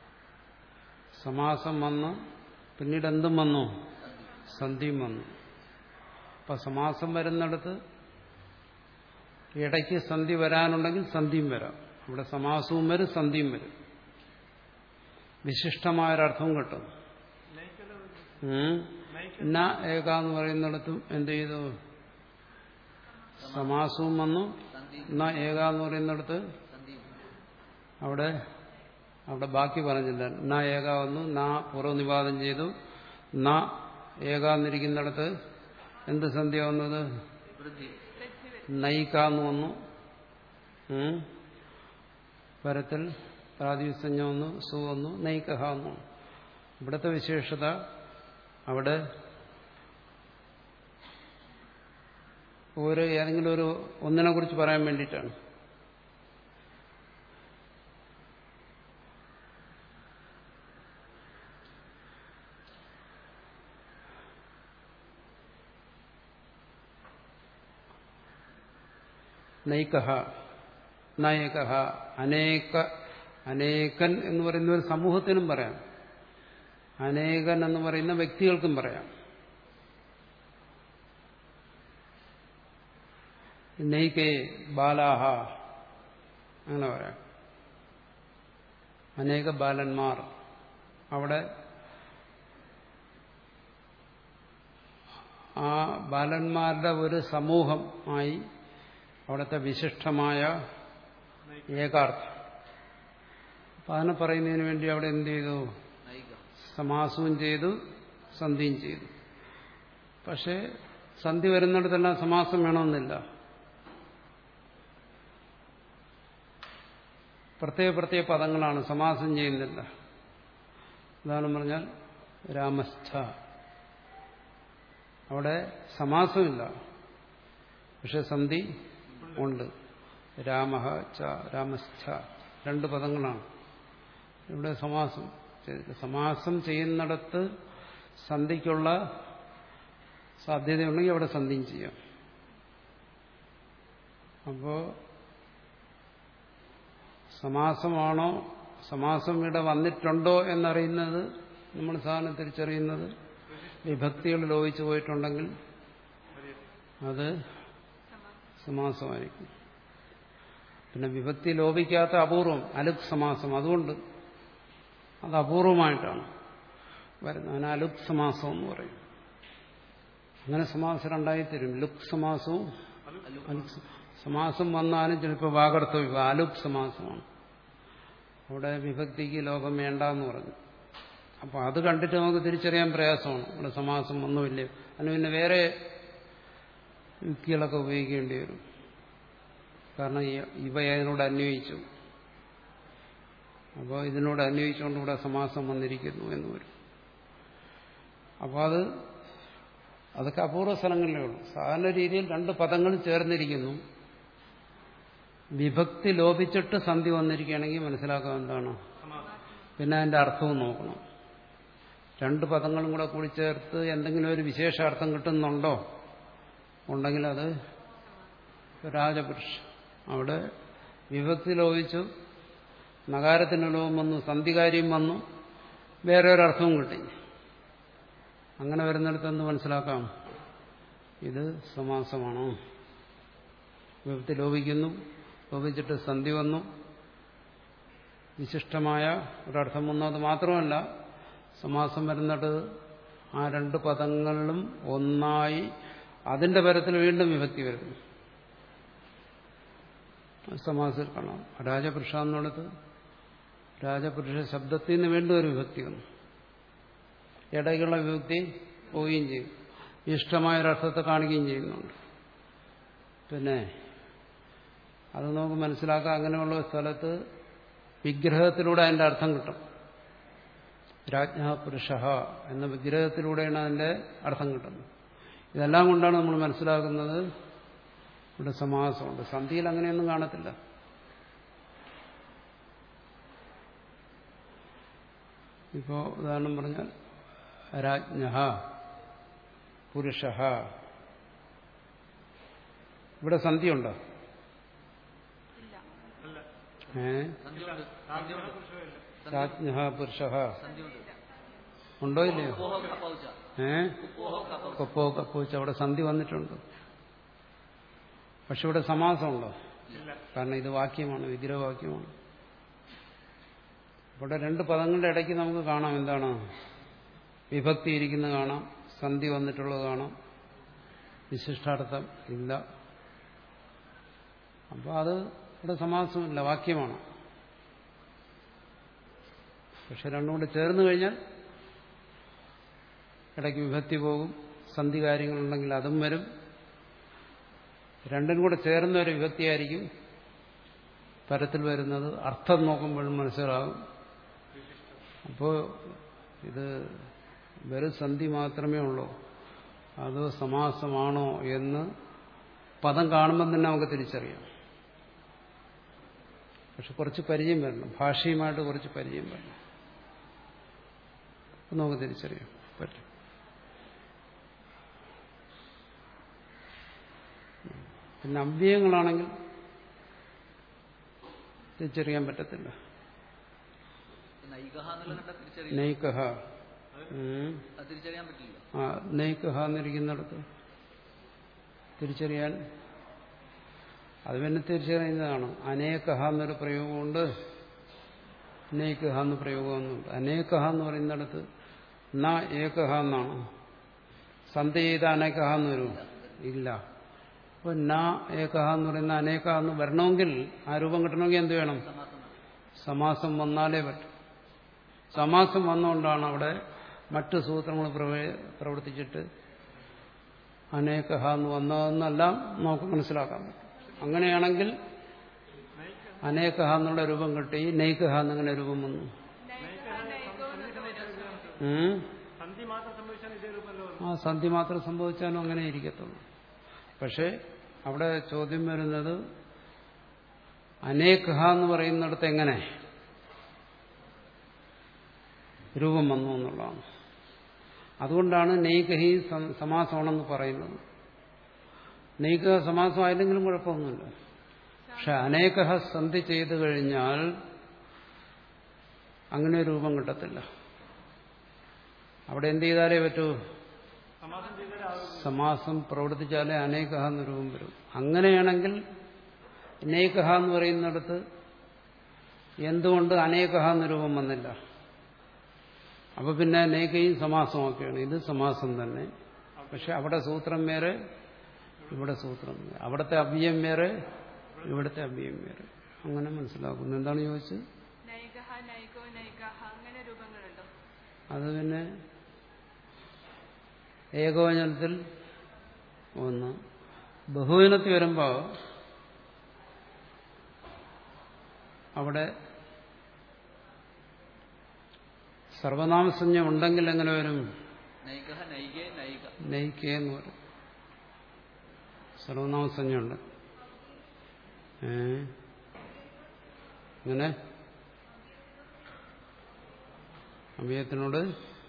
Speaker 1: സമാസം വന്ന് പിന്നീട് എന്തും വന്നു സന്ധിയും വന്നു അപ്പൊ സമാസം വരുന്നിടത്ത് ഇടയ്ക്ക് സന്ധി വരാനുണ്ടെങ്കിൽ സന്ധിയും വരാം അവിടെ സമാസവും വരും സന്ധിയും വരും വിശിഷ്ടമായൊരർത്ഥവും കിട്ടും
Speaker 4: നൈക്കൻ
Speaker 1: ഉം.
Speaker 4: നൈക്കൻ
Speaker 1: ന ഏക എന്ന് പറയുന്നിടത്തും എന്ത് ചെയ്തു സമാസവും വന്നു
Speaker 3: സന്ധി
Speaker 1: ന ഏക എന്ന് പറയുന്നിടത്ത്
Speaker 3: സന്ധി
Speaker 1: അവിടെ അവിടെ ബാക്കി പറഞ്ഞില്ല ന ഏക വന്നു ന പൂർവ്വനിവാദം ചെയ്തു ന ഏക എന്നിരിക്കുന്നിടത്ത് എന്ത് സന്ധ്യ വന്നത്
Speaker 3: വൃദ്ധി
Speaker 1: നൈക എന്ന് വന്നു ഉം. പരത്തിൽ പ്രാതിസഞ്ജ വന്നു സു വന്നു നൈകഹ വന്നു ഇവിടുത്തെ വിശേഷത അവിടെ ഒരു ഏതെങ്കിലും ഒരു ഒന്നിനെ കുറിച്ച് പറയാൻ വേണ്ടിയിട്ടാണ് നൈകഹ നയകഹ അനേക അനേകൻ എന്ന് പറയുന്ന ഒരു സമൂഹത്തിനും പറയാം അനേകൻ എന്ന് പറയുന്ന വ്യക്തികൾക്കും പറയാം നൈകേ ബാലാഹ അങ്ങനെ പറയാം അനേക ബാലന്മാർ അവിടെ ആ ബാലന്മാരുടെ ഒരു സമൂഹമായി അവിടുത്തെ വിശിഷ്ടമായ ഏകാർത്ഥം അപ്പൊ അതിനെ പറയുന്നതിന് വേണ്ടി അവിടെ എന്ത് ചെയ്തു
Speaker 3: നൈക
Speaker 1: സമാസവും ചെയ്തു സന്ധിയും ചെയ്തു പക്ഷേ സന്ധി വരുന്നിടത്തെല്ലാം സമാസം വേണമെന്നില്ല പ്രത്യേക പ്രത്യേക പദങ്ങളാണ് സമാസം ചെയ്യുന്നില്ല ഉദാഹരണം പറഞ്ഞാൽ രാമസ്ഥ അവിടെ സമാസമില്ല പക്ഷെ സന്ധി ഉണ്ട് രാമ ച രാമസ്ഥ രണ്ട് പദങ്ങളാണ് ഇവിടെ സമാസം ചെയ്തിട്ട് സമാസം ചെയ്യുന്നിടത്ത് സന്ധിക്കുള്ള സാധ്യതയുണ്ടെങ്കിൽ അവിടെ സന്ധിയും ചെയ്യാം അപ്പോ സമാസമാണോ സമാസം ഇവിടെ വന്നിട്ടുണ്ടോ എന്നറിയുന്നത് നമ്മൾ സാധനം തിരിച്ചറിയുന്നത് വിഭക്തികൾ ലോപിച്ചു പോയിട്ടുണ്ടെങ്കിൽ അത് സമാസമായിരിക്കും പിന്നെ വിഭക്തി ലോപിക്കാത്ത അപൂർവം അലുക് സമാസം അതുകൊണ്ട് അത് അപൂർവമായിട്ടാണ് വരുന്നത് അതിന് അലുക് സമാസം എന്ന് പറയും അങ്ങനെ സമാസം രണ്ടായി തരും ലുക് സമാസവും അലുക് സ- സമാസം വന്നാലും ചിലപ്പോൾ വാകർത്തവ്യം അലുക് സമാസമാണ് അവിടെ വിഭക്തിക്ക് ലോകം വേണ്ട എന്ന് പറഞ്ഞു അപ്പൊ അത് കണ്ടിട്ട് നമുക്ക് തിരിച്ചറിയാൻ പ്രയാസമാണ് ഇവിടെ സമാസം ഒന്നുമില്ല അതിന് പിന്നെ വേറെ യുക്തികളൊക്കെ ഉപയോഗിക്കേണ്ടി വരും കാരണം ഈ- ഇവ അതിനോട് അന്വയിച്ചു അപ്പോൾ ഇതിനോട് അന്വയിച്ചുകൊണ്ട് ഇവിടെ സമാസം വന്നിരിക്കുന്നു എന്ന് വരും അപ്പോൾ അത് അതൊക്കെ അപൂർവ സ്ഥലങ്ങളിലേ ഉള്ളൂ സാധാരണ രീതിയിൽ രണ്ട് പദങ്ങൾ ചേർന്നിരിക്കുന്നു വിഭക്തി ലോപിച്ചിട്ട് സന്ധി വന്നിരിക്കുകയാണെങ്കിൽ മനസ്സിലാക്കാൻ എന്താണ് പിന്നെ അതിന്റെ അർത്ഥവും നോക്കണം രണ്ട് പദങ്ങളും കൂടെ കൂടി ചേർത്ത് എന്തെങ്കിലും ഒരു വിശേഷ അർത്ഥം കിട്ടുന്നുണ്ടോ ഉണ്ടെങ്കിൽ അത് രാജപുരുഷ അവിടെ വിഭക്തി ലോപിച്ചു നഗാരത്തിന് ലോകം വന്നു സന്ധികാര്യം വന്നു വേറെ ഒരർത്ഥവും കിട്ടി അങ്ങനെ വരുന്നിടത്ത് എന്ത് മനസ്സിലാക്കാം ഇത് സമാസമാണോ വിഭക്തി ലോപിക്കുന്നു ലോപിച്ചിട്ട് സന്ധി വന്നു വിശിഷ്ടമായ ഒരർത്ഥം വന്നു അത് മാത്രമല്ല സമാസം വരുന്നിട്ട് ആ രണ്ട് പദങ്ങളിലും ഒന്നായി അതിന്റെ പരത്തിൽ വീണ്ടും വിഭക്തി വരുന്നു സമാസത്തിൽ കാണാം രാജപുരുഷ എന്നുള്ളത് രാജപുരുഷ ശബ്ദത്തിൽ നിന്ന് വീണ്ടും ഒരു വിഭക്തി വന്നു ഇടയ്ക്കുള്ള വിഭക്തി പോവുകയും ചെയ്യും ഇഷ്ടമായൊരർത്ഥത്തെ കാണിക്കുകയും ചെയ്യുന്നുണ്ട് പിന്നെ അത് നമുക്ക് മനസ്സിലാക്കാം അങ്ങനെയുള്ള സ്ഥലത്ത് വിഗ്രഹത്തിലൂടെ അതിന്റെ അർത്ഥം കിട്ടും രാജ്ഞ പുരുഷ എന്ന വിഗ്രഹത്തിലൂടെയാണ് അതിന്റെ അർത്ഥം കിട്ടുന്നത് ഇതെല്ലാം കൊണ്ടാണ് നമ്മൾ മനസ്സിലാക്കുന്നത് ഇവിടെ സമാസമുണ്ട് സന്ധിയിൽ അങ്ങനെയൊന്നും കാണത്തില്ല ഇപ്പോ ഉദാഹരണം പറഞ്ഞാൽ രാജ്ഞ പുരുഷ ഇവിടെ സന്ധിയുണ്ടോ
Speaker 2: ഇല്ല
Speaker 1: ഏ
Speaker 3: സന്ധ്യയുണ്ട് സന്ധ്യയുണ്ട്
Speaker 1: രാജ്ഞ പുരുഷ
Speaker 3: സന്ധ്യയുണ്ട്
Speaker 1: ഉണ്ടോ ഇല്ലയോ
Speaker 3: ഉപ്പോഹ കപ്പൗച്ച
Speaker 1: ഏ
Speaker 3: ഉപ്പോഹ കപ്പൗച്ച
Speaker 1: കൊപ്പോ കപ്പൂച്ച അവിടെ സന്ധി വന്നിട്ടുണ്ട് പക്ഷെ ഇവിടെ സമാസമുണ്ടോ കാരണം ഇത് വാക്യമാണ് വിഗ്രഹവാക്യമാണ് ഇവിടെ രണ്ട് പദങ്ങളുടെ ഇടയ്ക്ക് നമുക്ക് കാണാം എന്താണ് വിഭക്തി ഇരിക്കുന്ന കാണാം സന്ധി വന്നിട്ടുള്ളത് കാണാം വിശിഷ്ടാർത്ഥം ഇല്ല അപ്പോൾ അത് ഇവിടെ സമാസമില്ല വാക്യമാണ് പക്ഷെ രണ്ടും കൂടെ ചേർന്ന് കഴിഞ്ഞാൽ ഇടയ്ക്ക് വിഭക്തി പോകും സന്ധി കാര്യങ്ങളുണ്ടെങ്കിൽ അതും വരും രണ്ടും കൂടെ ചേർന്ന ഒരു വിഭക്തിയായിരിക്കും പരത്തിൽ വരുന്നത് അർത്ഥം നോക്കുമ്പോഴും മനസ്സിലാകും അപ്പോൾ ഇത് വെറും സന്ധി മാത്രമേ ഉള്ളൂ അതോ സമാസമാണോ എന്ന് പദം കാണുമ്പം തന്നെ നമുക്ക് തിരിച്ചറിയാം പക്ഷെ കുറച്ച് പരിചയം വരണം ഭാഷയുമായിട്ട് കുറച്ച് പരിചയം വരണം അപ്പം നമുക്ക് തിരിച്ചറിയാം പറ്റും പിന്നെ അവ്യയങ്ങളാണെങ്കിൽ തിരിച്ചറിയാൻ പറ്റത്തില്ല
Speaker 3: നൈകഹ എന്നുള്ള കണ്ട തിരിച്ചറിയില്ല
Speaker 1: നൈക്കഹ ഉം.
Speaker 3: അത് തിരിച്ചറിയാൻ പറ്റില്ല
Speaker 1: ആ നൈക്കഹ എന്നിരിക്കുന്നിടത്ത് തിരിച്ചറിയാൻ അത് പിന്നെ തിരിച്ചറിയുന്നതാണ് അനേകഹ എന്നൊരു പ്രയോഗമുണ്ട് നൈക്കഹ എന്ന് പ്രയോഗമൊന്നുണ്ട് അനേകഹ എന്ന് പറയുന്നിടത്ത് ന ഏകഹ എന്നാണ് സന്ധി ചെയ്ത അനേകഹ എന്ന് വരും ഇല്ല അപ്പോൾ ന ഏകഹ എന്ന് പറയുന്ന അനേകഹ എന്ന് വരണമെങ്കിൽ ആ രൂപം കിട്ടണമെങ്കിൽ എന്ത് വേണം
Speaker 3: സമാസം
Speaker 1: സമാസം വന്നാലേ പറ്റും സമാസം വന്നുകൊണ്ടാണ് അവിടെ മറ്റ് സൂത്രങ്ങൾ പ്രവേ- പ്രവർത്തിച്ചിട്ട് അനേകഹ എന്ന് വന്നതെന്നെല്ലാം നമുക്ക് മനസ്സിലാക്കാൻ പറ്റും അങ്ങനെയാണെങ്കിൽ അനേകഹ എന്നുള്ള രൂപം കിട്ടി നൈകഹ എന്നിങ്ങനെ രൂപം വന്നു
Speaker 2: നൈക നൈകോ എന്നൊക്കെ വരും
Speaker 1: ഉം?
Speaker 4: സന്ധി മാത്രം സംഭവിച്ചാൽ ഇതേ രൂപമല്ലോ
Speaker 1: ആ സന്ധി മാത്രം സംഭവിച്ചാലും അങ്ങനെ ഇരിക്കത്തുള്ളൂ പക്ഷെ അവിടെ ചോദ്യം വരുന്നത് അനേകഹ എന്ന് പറയുന്നിടത്ത് എങ്ങനെ രൂപം വന്നു എന്നുള്ളതാണ് അതുകൊണ്ടാണ് നെയ്കഹി സം- സമാസമാണെന്ന് പറയുന്നത് നെയ്കഹ സമാസമായില്ലെങ്കിലും കുഴപ്പമൊന്നുമില്ല പക്ഷെ അനേകഹ സന്ധി ചെയ്തു കഴിഞ്ഞാൽ അങ്ങനെ ഒരു രൂപം കിട്ടത്തില്ല അവിടെ എന്ത് ചെയ്താലേ പറ്റൂ
Speaker 4: സമാസം ചെയ്താൽ ആ
Speaker 1: സമാസം പ്രവർത്തിച്ചാലേ അനേകഹ എന്ന് രൂപം വരും അങ്ങനെയാണെങ്കിൽ അനേകഹ എന്ന് പറയുന്നിടത്ത് എന്തുകൊണ്ട് അനേകഹ എന്ന് രൂപം വന്നില്ല അപ്പൊ പിന്നെ അനേകയും സമാസമൊക്കെയാണ് ഇത് സമാസം തന്നെ പക്ഷെ അവിടെ സൂത്രം വേറെ ഇവിടെ സൂത്രം വേറെ അവിടുത്തെ അവ്യം വേറെ ഇവിടുത്തെ അവ്യം വേറെ അങ്ങനെ മനസ്സിലാക്കുന്നു എന്താണ് ചോദിച്ചത്
Speaker 2: നൈകഹ നൈകോ നൈകഹ അങ്ങനെ രൂപങ്ങളുണ്ടോ
Speaker 1: അത് പിന്നെ ഏകവചനത്തിൽ ഒന്ന് ബഹുവചനത്തിൽ വരുമ്പോൾ അവിടെ സർവനാമസഞ്ജം ഉണ്ടെങ്കിൽ എങ്ങനെ വരും
Speaker 3: നൈകഹ നൈകേ നൈക
Speaker 1: നയിക്കുക എന്ന് പറയും സർവനാമസഞ്ജയുണ്ട് ഏ ഇങ്ങനെ അഭയത്തിനോട്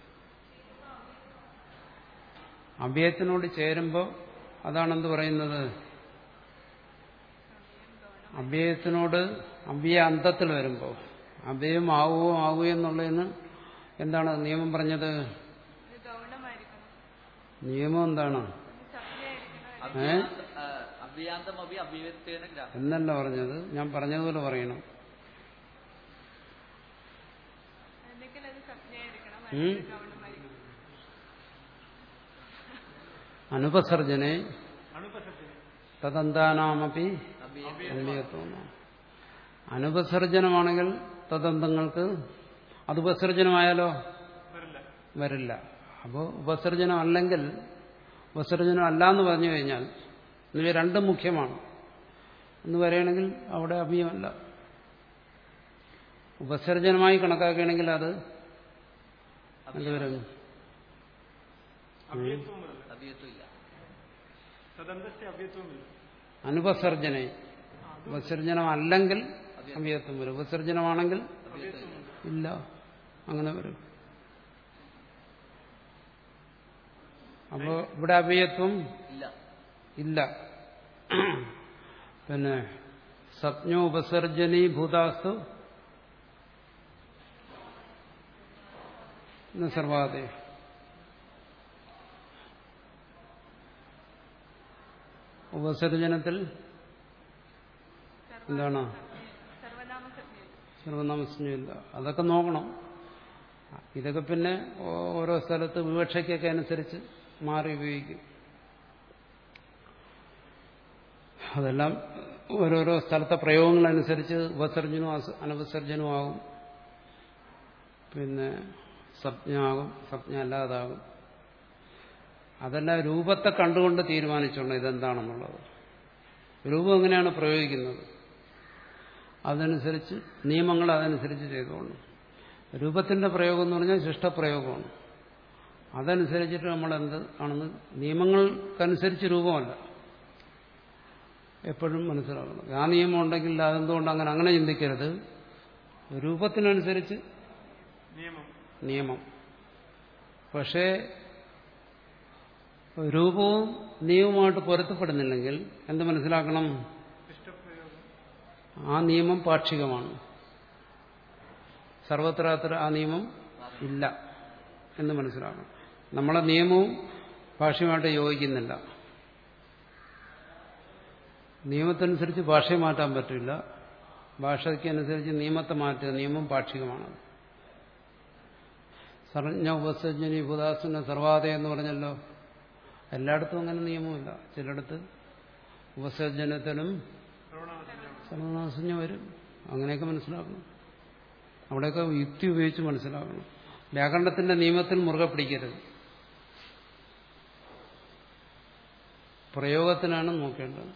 Speaker 1: അഭയത്തിനോട് ചേരുമ്പോൾ അതാണെന്ത് പറയുന്നത് അഭയത്തിനോട് അഭയ അന്തത്തിൽ വരുമ്പോൾ അഭയം ആവുകയോ ആവുകയോ എന്നുള്ളതിന് എന്താണ് നിയമം പറഞ്ഞത്
Speaker 2: ഇത് ഗൗണമായിരിക്കണം
Speaker 1: നിയമം എന്താണ്
Speaker 2: ഇത് സത്യമായിരിക്കണം
Speaker 3: അഭ്യാന്ത- ആ, അഭ്യാന്തം അഭി അഭിവ്യക്തേന ഗ്രാഹം
Speaker 1: എന്നല്ല പറഞ്ഞത് ഞാൻ പറഞ്ഞതുപോലെ പറയണം
Speaker 2: അല്ലെങ്കിൽ അത് സത്യമായിരിക്കണം
Speaker 1: ഉം.
Speaker 2: അല്ലെങ്കിൽ ഗൗണമായിരിക്കണം
Speaker 1: അനുപസർജനെ
Speaker 4: അണുപസത്തിന്
Speaker 1: തദന്താനാമപി അന്യത്വം അനുപസർജനമാണെങ്കിൽ തദന്തങ്ങൾക്ക് അത് ഉപസർജനമായാലോ
Speaker 4: വരില്ല
Speaker 1: വരില്ല അപ്പോൾ ഉപസർജനം അല്ലെങ്കിൽ ഉപസർജനം അല്ല എന്ന് പറഞ്ഞു കഴിഞ്ഞാൽ ഇവ രണ്ടും മുഖ്യമാണ് എന്ന് പറയുകയാണെങ്കിൽ അവിടെ അഭിയമല്ല ഉപസർജനമായി കണക്കാക്കുകയാണെങ്കിൽ അത് എന്തുവരും
Speaker 4: അവ്യത്വം വരില്ല
Speaker 3: അഭ്യത്വം ഇല്ല
Speaker 4: തദന്തസ്യ അവ്യത്വമില്ല
Speaker 1: അനുപസർജനെ ഉപസർജനം അല്ലെങ്കിൽ അഭിയത്വം വരും ഉപസർജനമാണെങ്കിൽ ഇല്ല അങ്ങനെ വരും അപ്പോ ഇവിടെ അഭിയത്വം
Speaker 3: ഇല്ല
Speaker 1: ഇല്ല പിന്നെ സപ്ഞോ ഉപസർജനീ ഭൂതാസ്തു സർവാദേ ഉപസർജനത്തിൽ എന്താണ്
Speaker 2: സർവനാമ സത്യം
Speaker 1: സർവനാമസ്മില്ല അതൊക്കെ നോക്കണം ഇതൊക്കെ പിന്നെ ഓ- ഓരോ സ്ഥലത്ത് വിവക്ഷയ്ക്കൊക്കെ അനുസരിച്ച് മാറി ഉപയോഗിക്കും അതെല്ലാം ഓരോരോ സ്ഥലത്തെ പ്രയോഗങ്ങളനുസരിച്ച് ഉപസർജനവും അസ- അനവസർജനവും ആകും പിന്നെ സ്വപ്നമാകും സ്വപ്നം അല്ലാതാകും അതെല്ലാം രൂപത്തെ കണ്ടുകൊണ്ട് തീരുമാനിച്ചോണം ഇതെന്താണെന്നുള്ളത് രൂപം എങ്ങനെയാണ് പ്രയോഗിക്കുന്നത് അതനുസരിച്ച് നിയമങ്ങൾ അതനുസരിച്ച് ചെയ്തുകൊള്ളു രൂപത്തിന്റെ പ്രയോഗം എന്ന് പറഞ്ഞാൽ ശിഷ്ടപ്രയോഗമാണ് അതനുസരിച്ചിട്ട് നമ്മൾ എന്ത് ആണെന്ന് നിയമങ്ങൾക്കനുസരിച്ച് രൂപമല്ല എപ്പോഴും മനസ്സിലാക്കണം ആ നിയമം ഉണ്ടെങ്കിൽ അതെന്തുകൊണ്ട് അങ്ങനെ അങ്ങനെ ചിന്തിക്കരുത് രൂപത്തിനനുസരിച്ച്
Speaker 4: നിയമം
Speaker 1: നിയമം പക്ഷേ രൂപവും നിയമവുമായിട്ട് പൊരുത്തപ്പെടുന്നില്ലെങ്കിൽ എന്ത് മനസ്സിലാക്കണം
Speaker 4: ഇഷ്ടപ്രയോഗം
Speaker 1: ആ നിയമം പാക്ഷികമാണ് സർവത്ര അത്ര ആ നിയമം ഇല്ല എന്ന് മനസ്സിലാക്കണം നമ്മളെ നിയമവും ഭാഷയുമായിട്ട് യോജിക്കുന്നില്ല നിയമത്തനുസരിച്ച് ഭാഷയെ മാറ്റാൻ പറ്റില്ല ഭാഷയ്ക്ക് അനുസരിച്ച് നിയമത്തെ മാറ്റുക നിയമം പാക്ഷികമാണ് സർവജ്ഞ ഉപസജ്ഞനി ഭൂദാസന സർവാദ എന്ന് പറഞ്ഞല്ലോ എല്ലായിടത്തും അങ്ങനെ നിയമമില്ല ചിലയിടത്ത് ഉപസർജനത്തിനും സർവനാശഞ്ഞ വരും അങ്ങനെയൊക്കെ മനസ്സിലാക്കണം അവിടെയൊക്കെ യുക്തി ഉപയോഗിച്ച് മനസ്സിലാക്കണം വ്യാകരണത്തിന്റെ നിയമത്തിൽ മുറുകെ പിടിക്കരുത് പ്രയോഗത്തിനാണ് നോക്കേണ്ടത്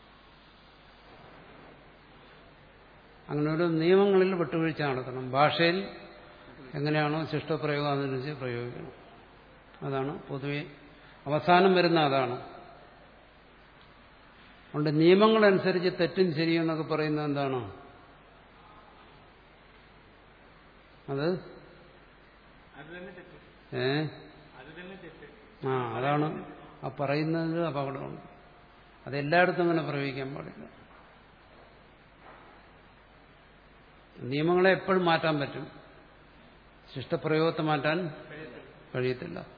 Speaker 1: അങ്ങനെ ഒരു നിയമങ്ങളിൽ വിട്ടുവീഴ്ച നടത്തണം ഭാഷയിൽ എങ്ങനെയാണോ ശിഷ്ടപ്രയോഗം അതനുസരിച്ച് പ്രയോഗിക്കണം അതാണ് പൊതുവെ അവസാനം വരുന്ന അതാണ് അതുകൊണ്ട് നിയമങ്ങളനുസരിച്ച് തെറ്റും ശരിയും എന്നൊക്കെ പറയുന്നത് എന്താണ് അത്
Speaker 4: അത് തന്നെ തെറ്റ്
Speaker 1: ഏ
Speaker 4: അത് തന്നെ തെറ്റ്
Speaker 1: ആ അതാണ് ആ പറയുന്നതിൽ അപകടമുണ്ട് അതെല്ലായിടത്തും അങ്ങനെ പ്രയോഗിക്കാൻ പാടില്ല നിയമങ്ങളെ എപ്പോഴും മാറ്റാൻ പറ്റും ശിഷ്ടപ്രയോഗത്തെ മാറ്റാൻ കഴിയത്തില്ല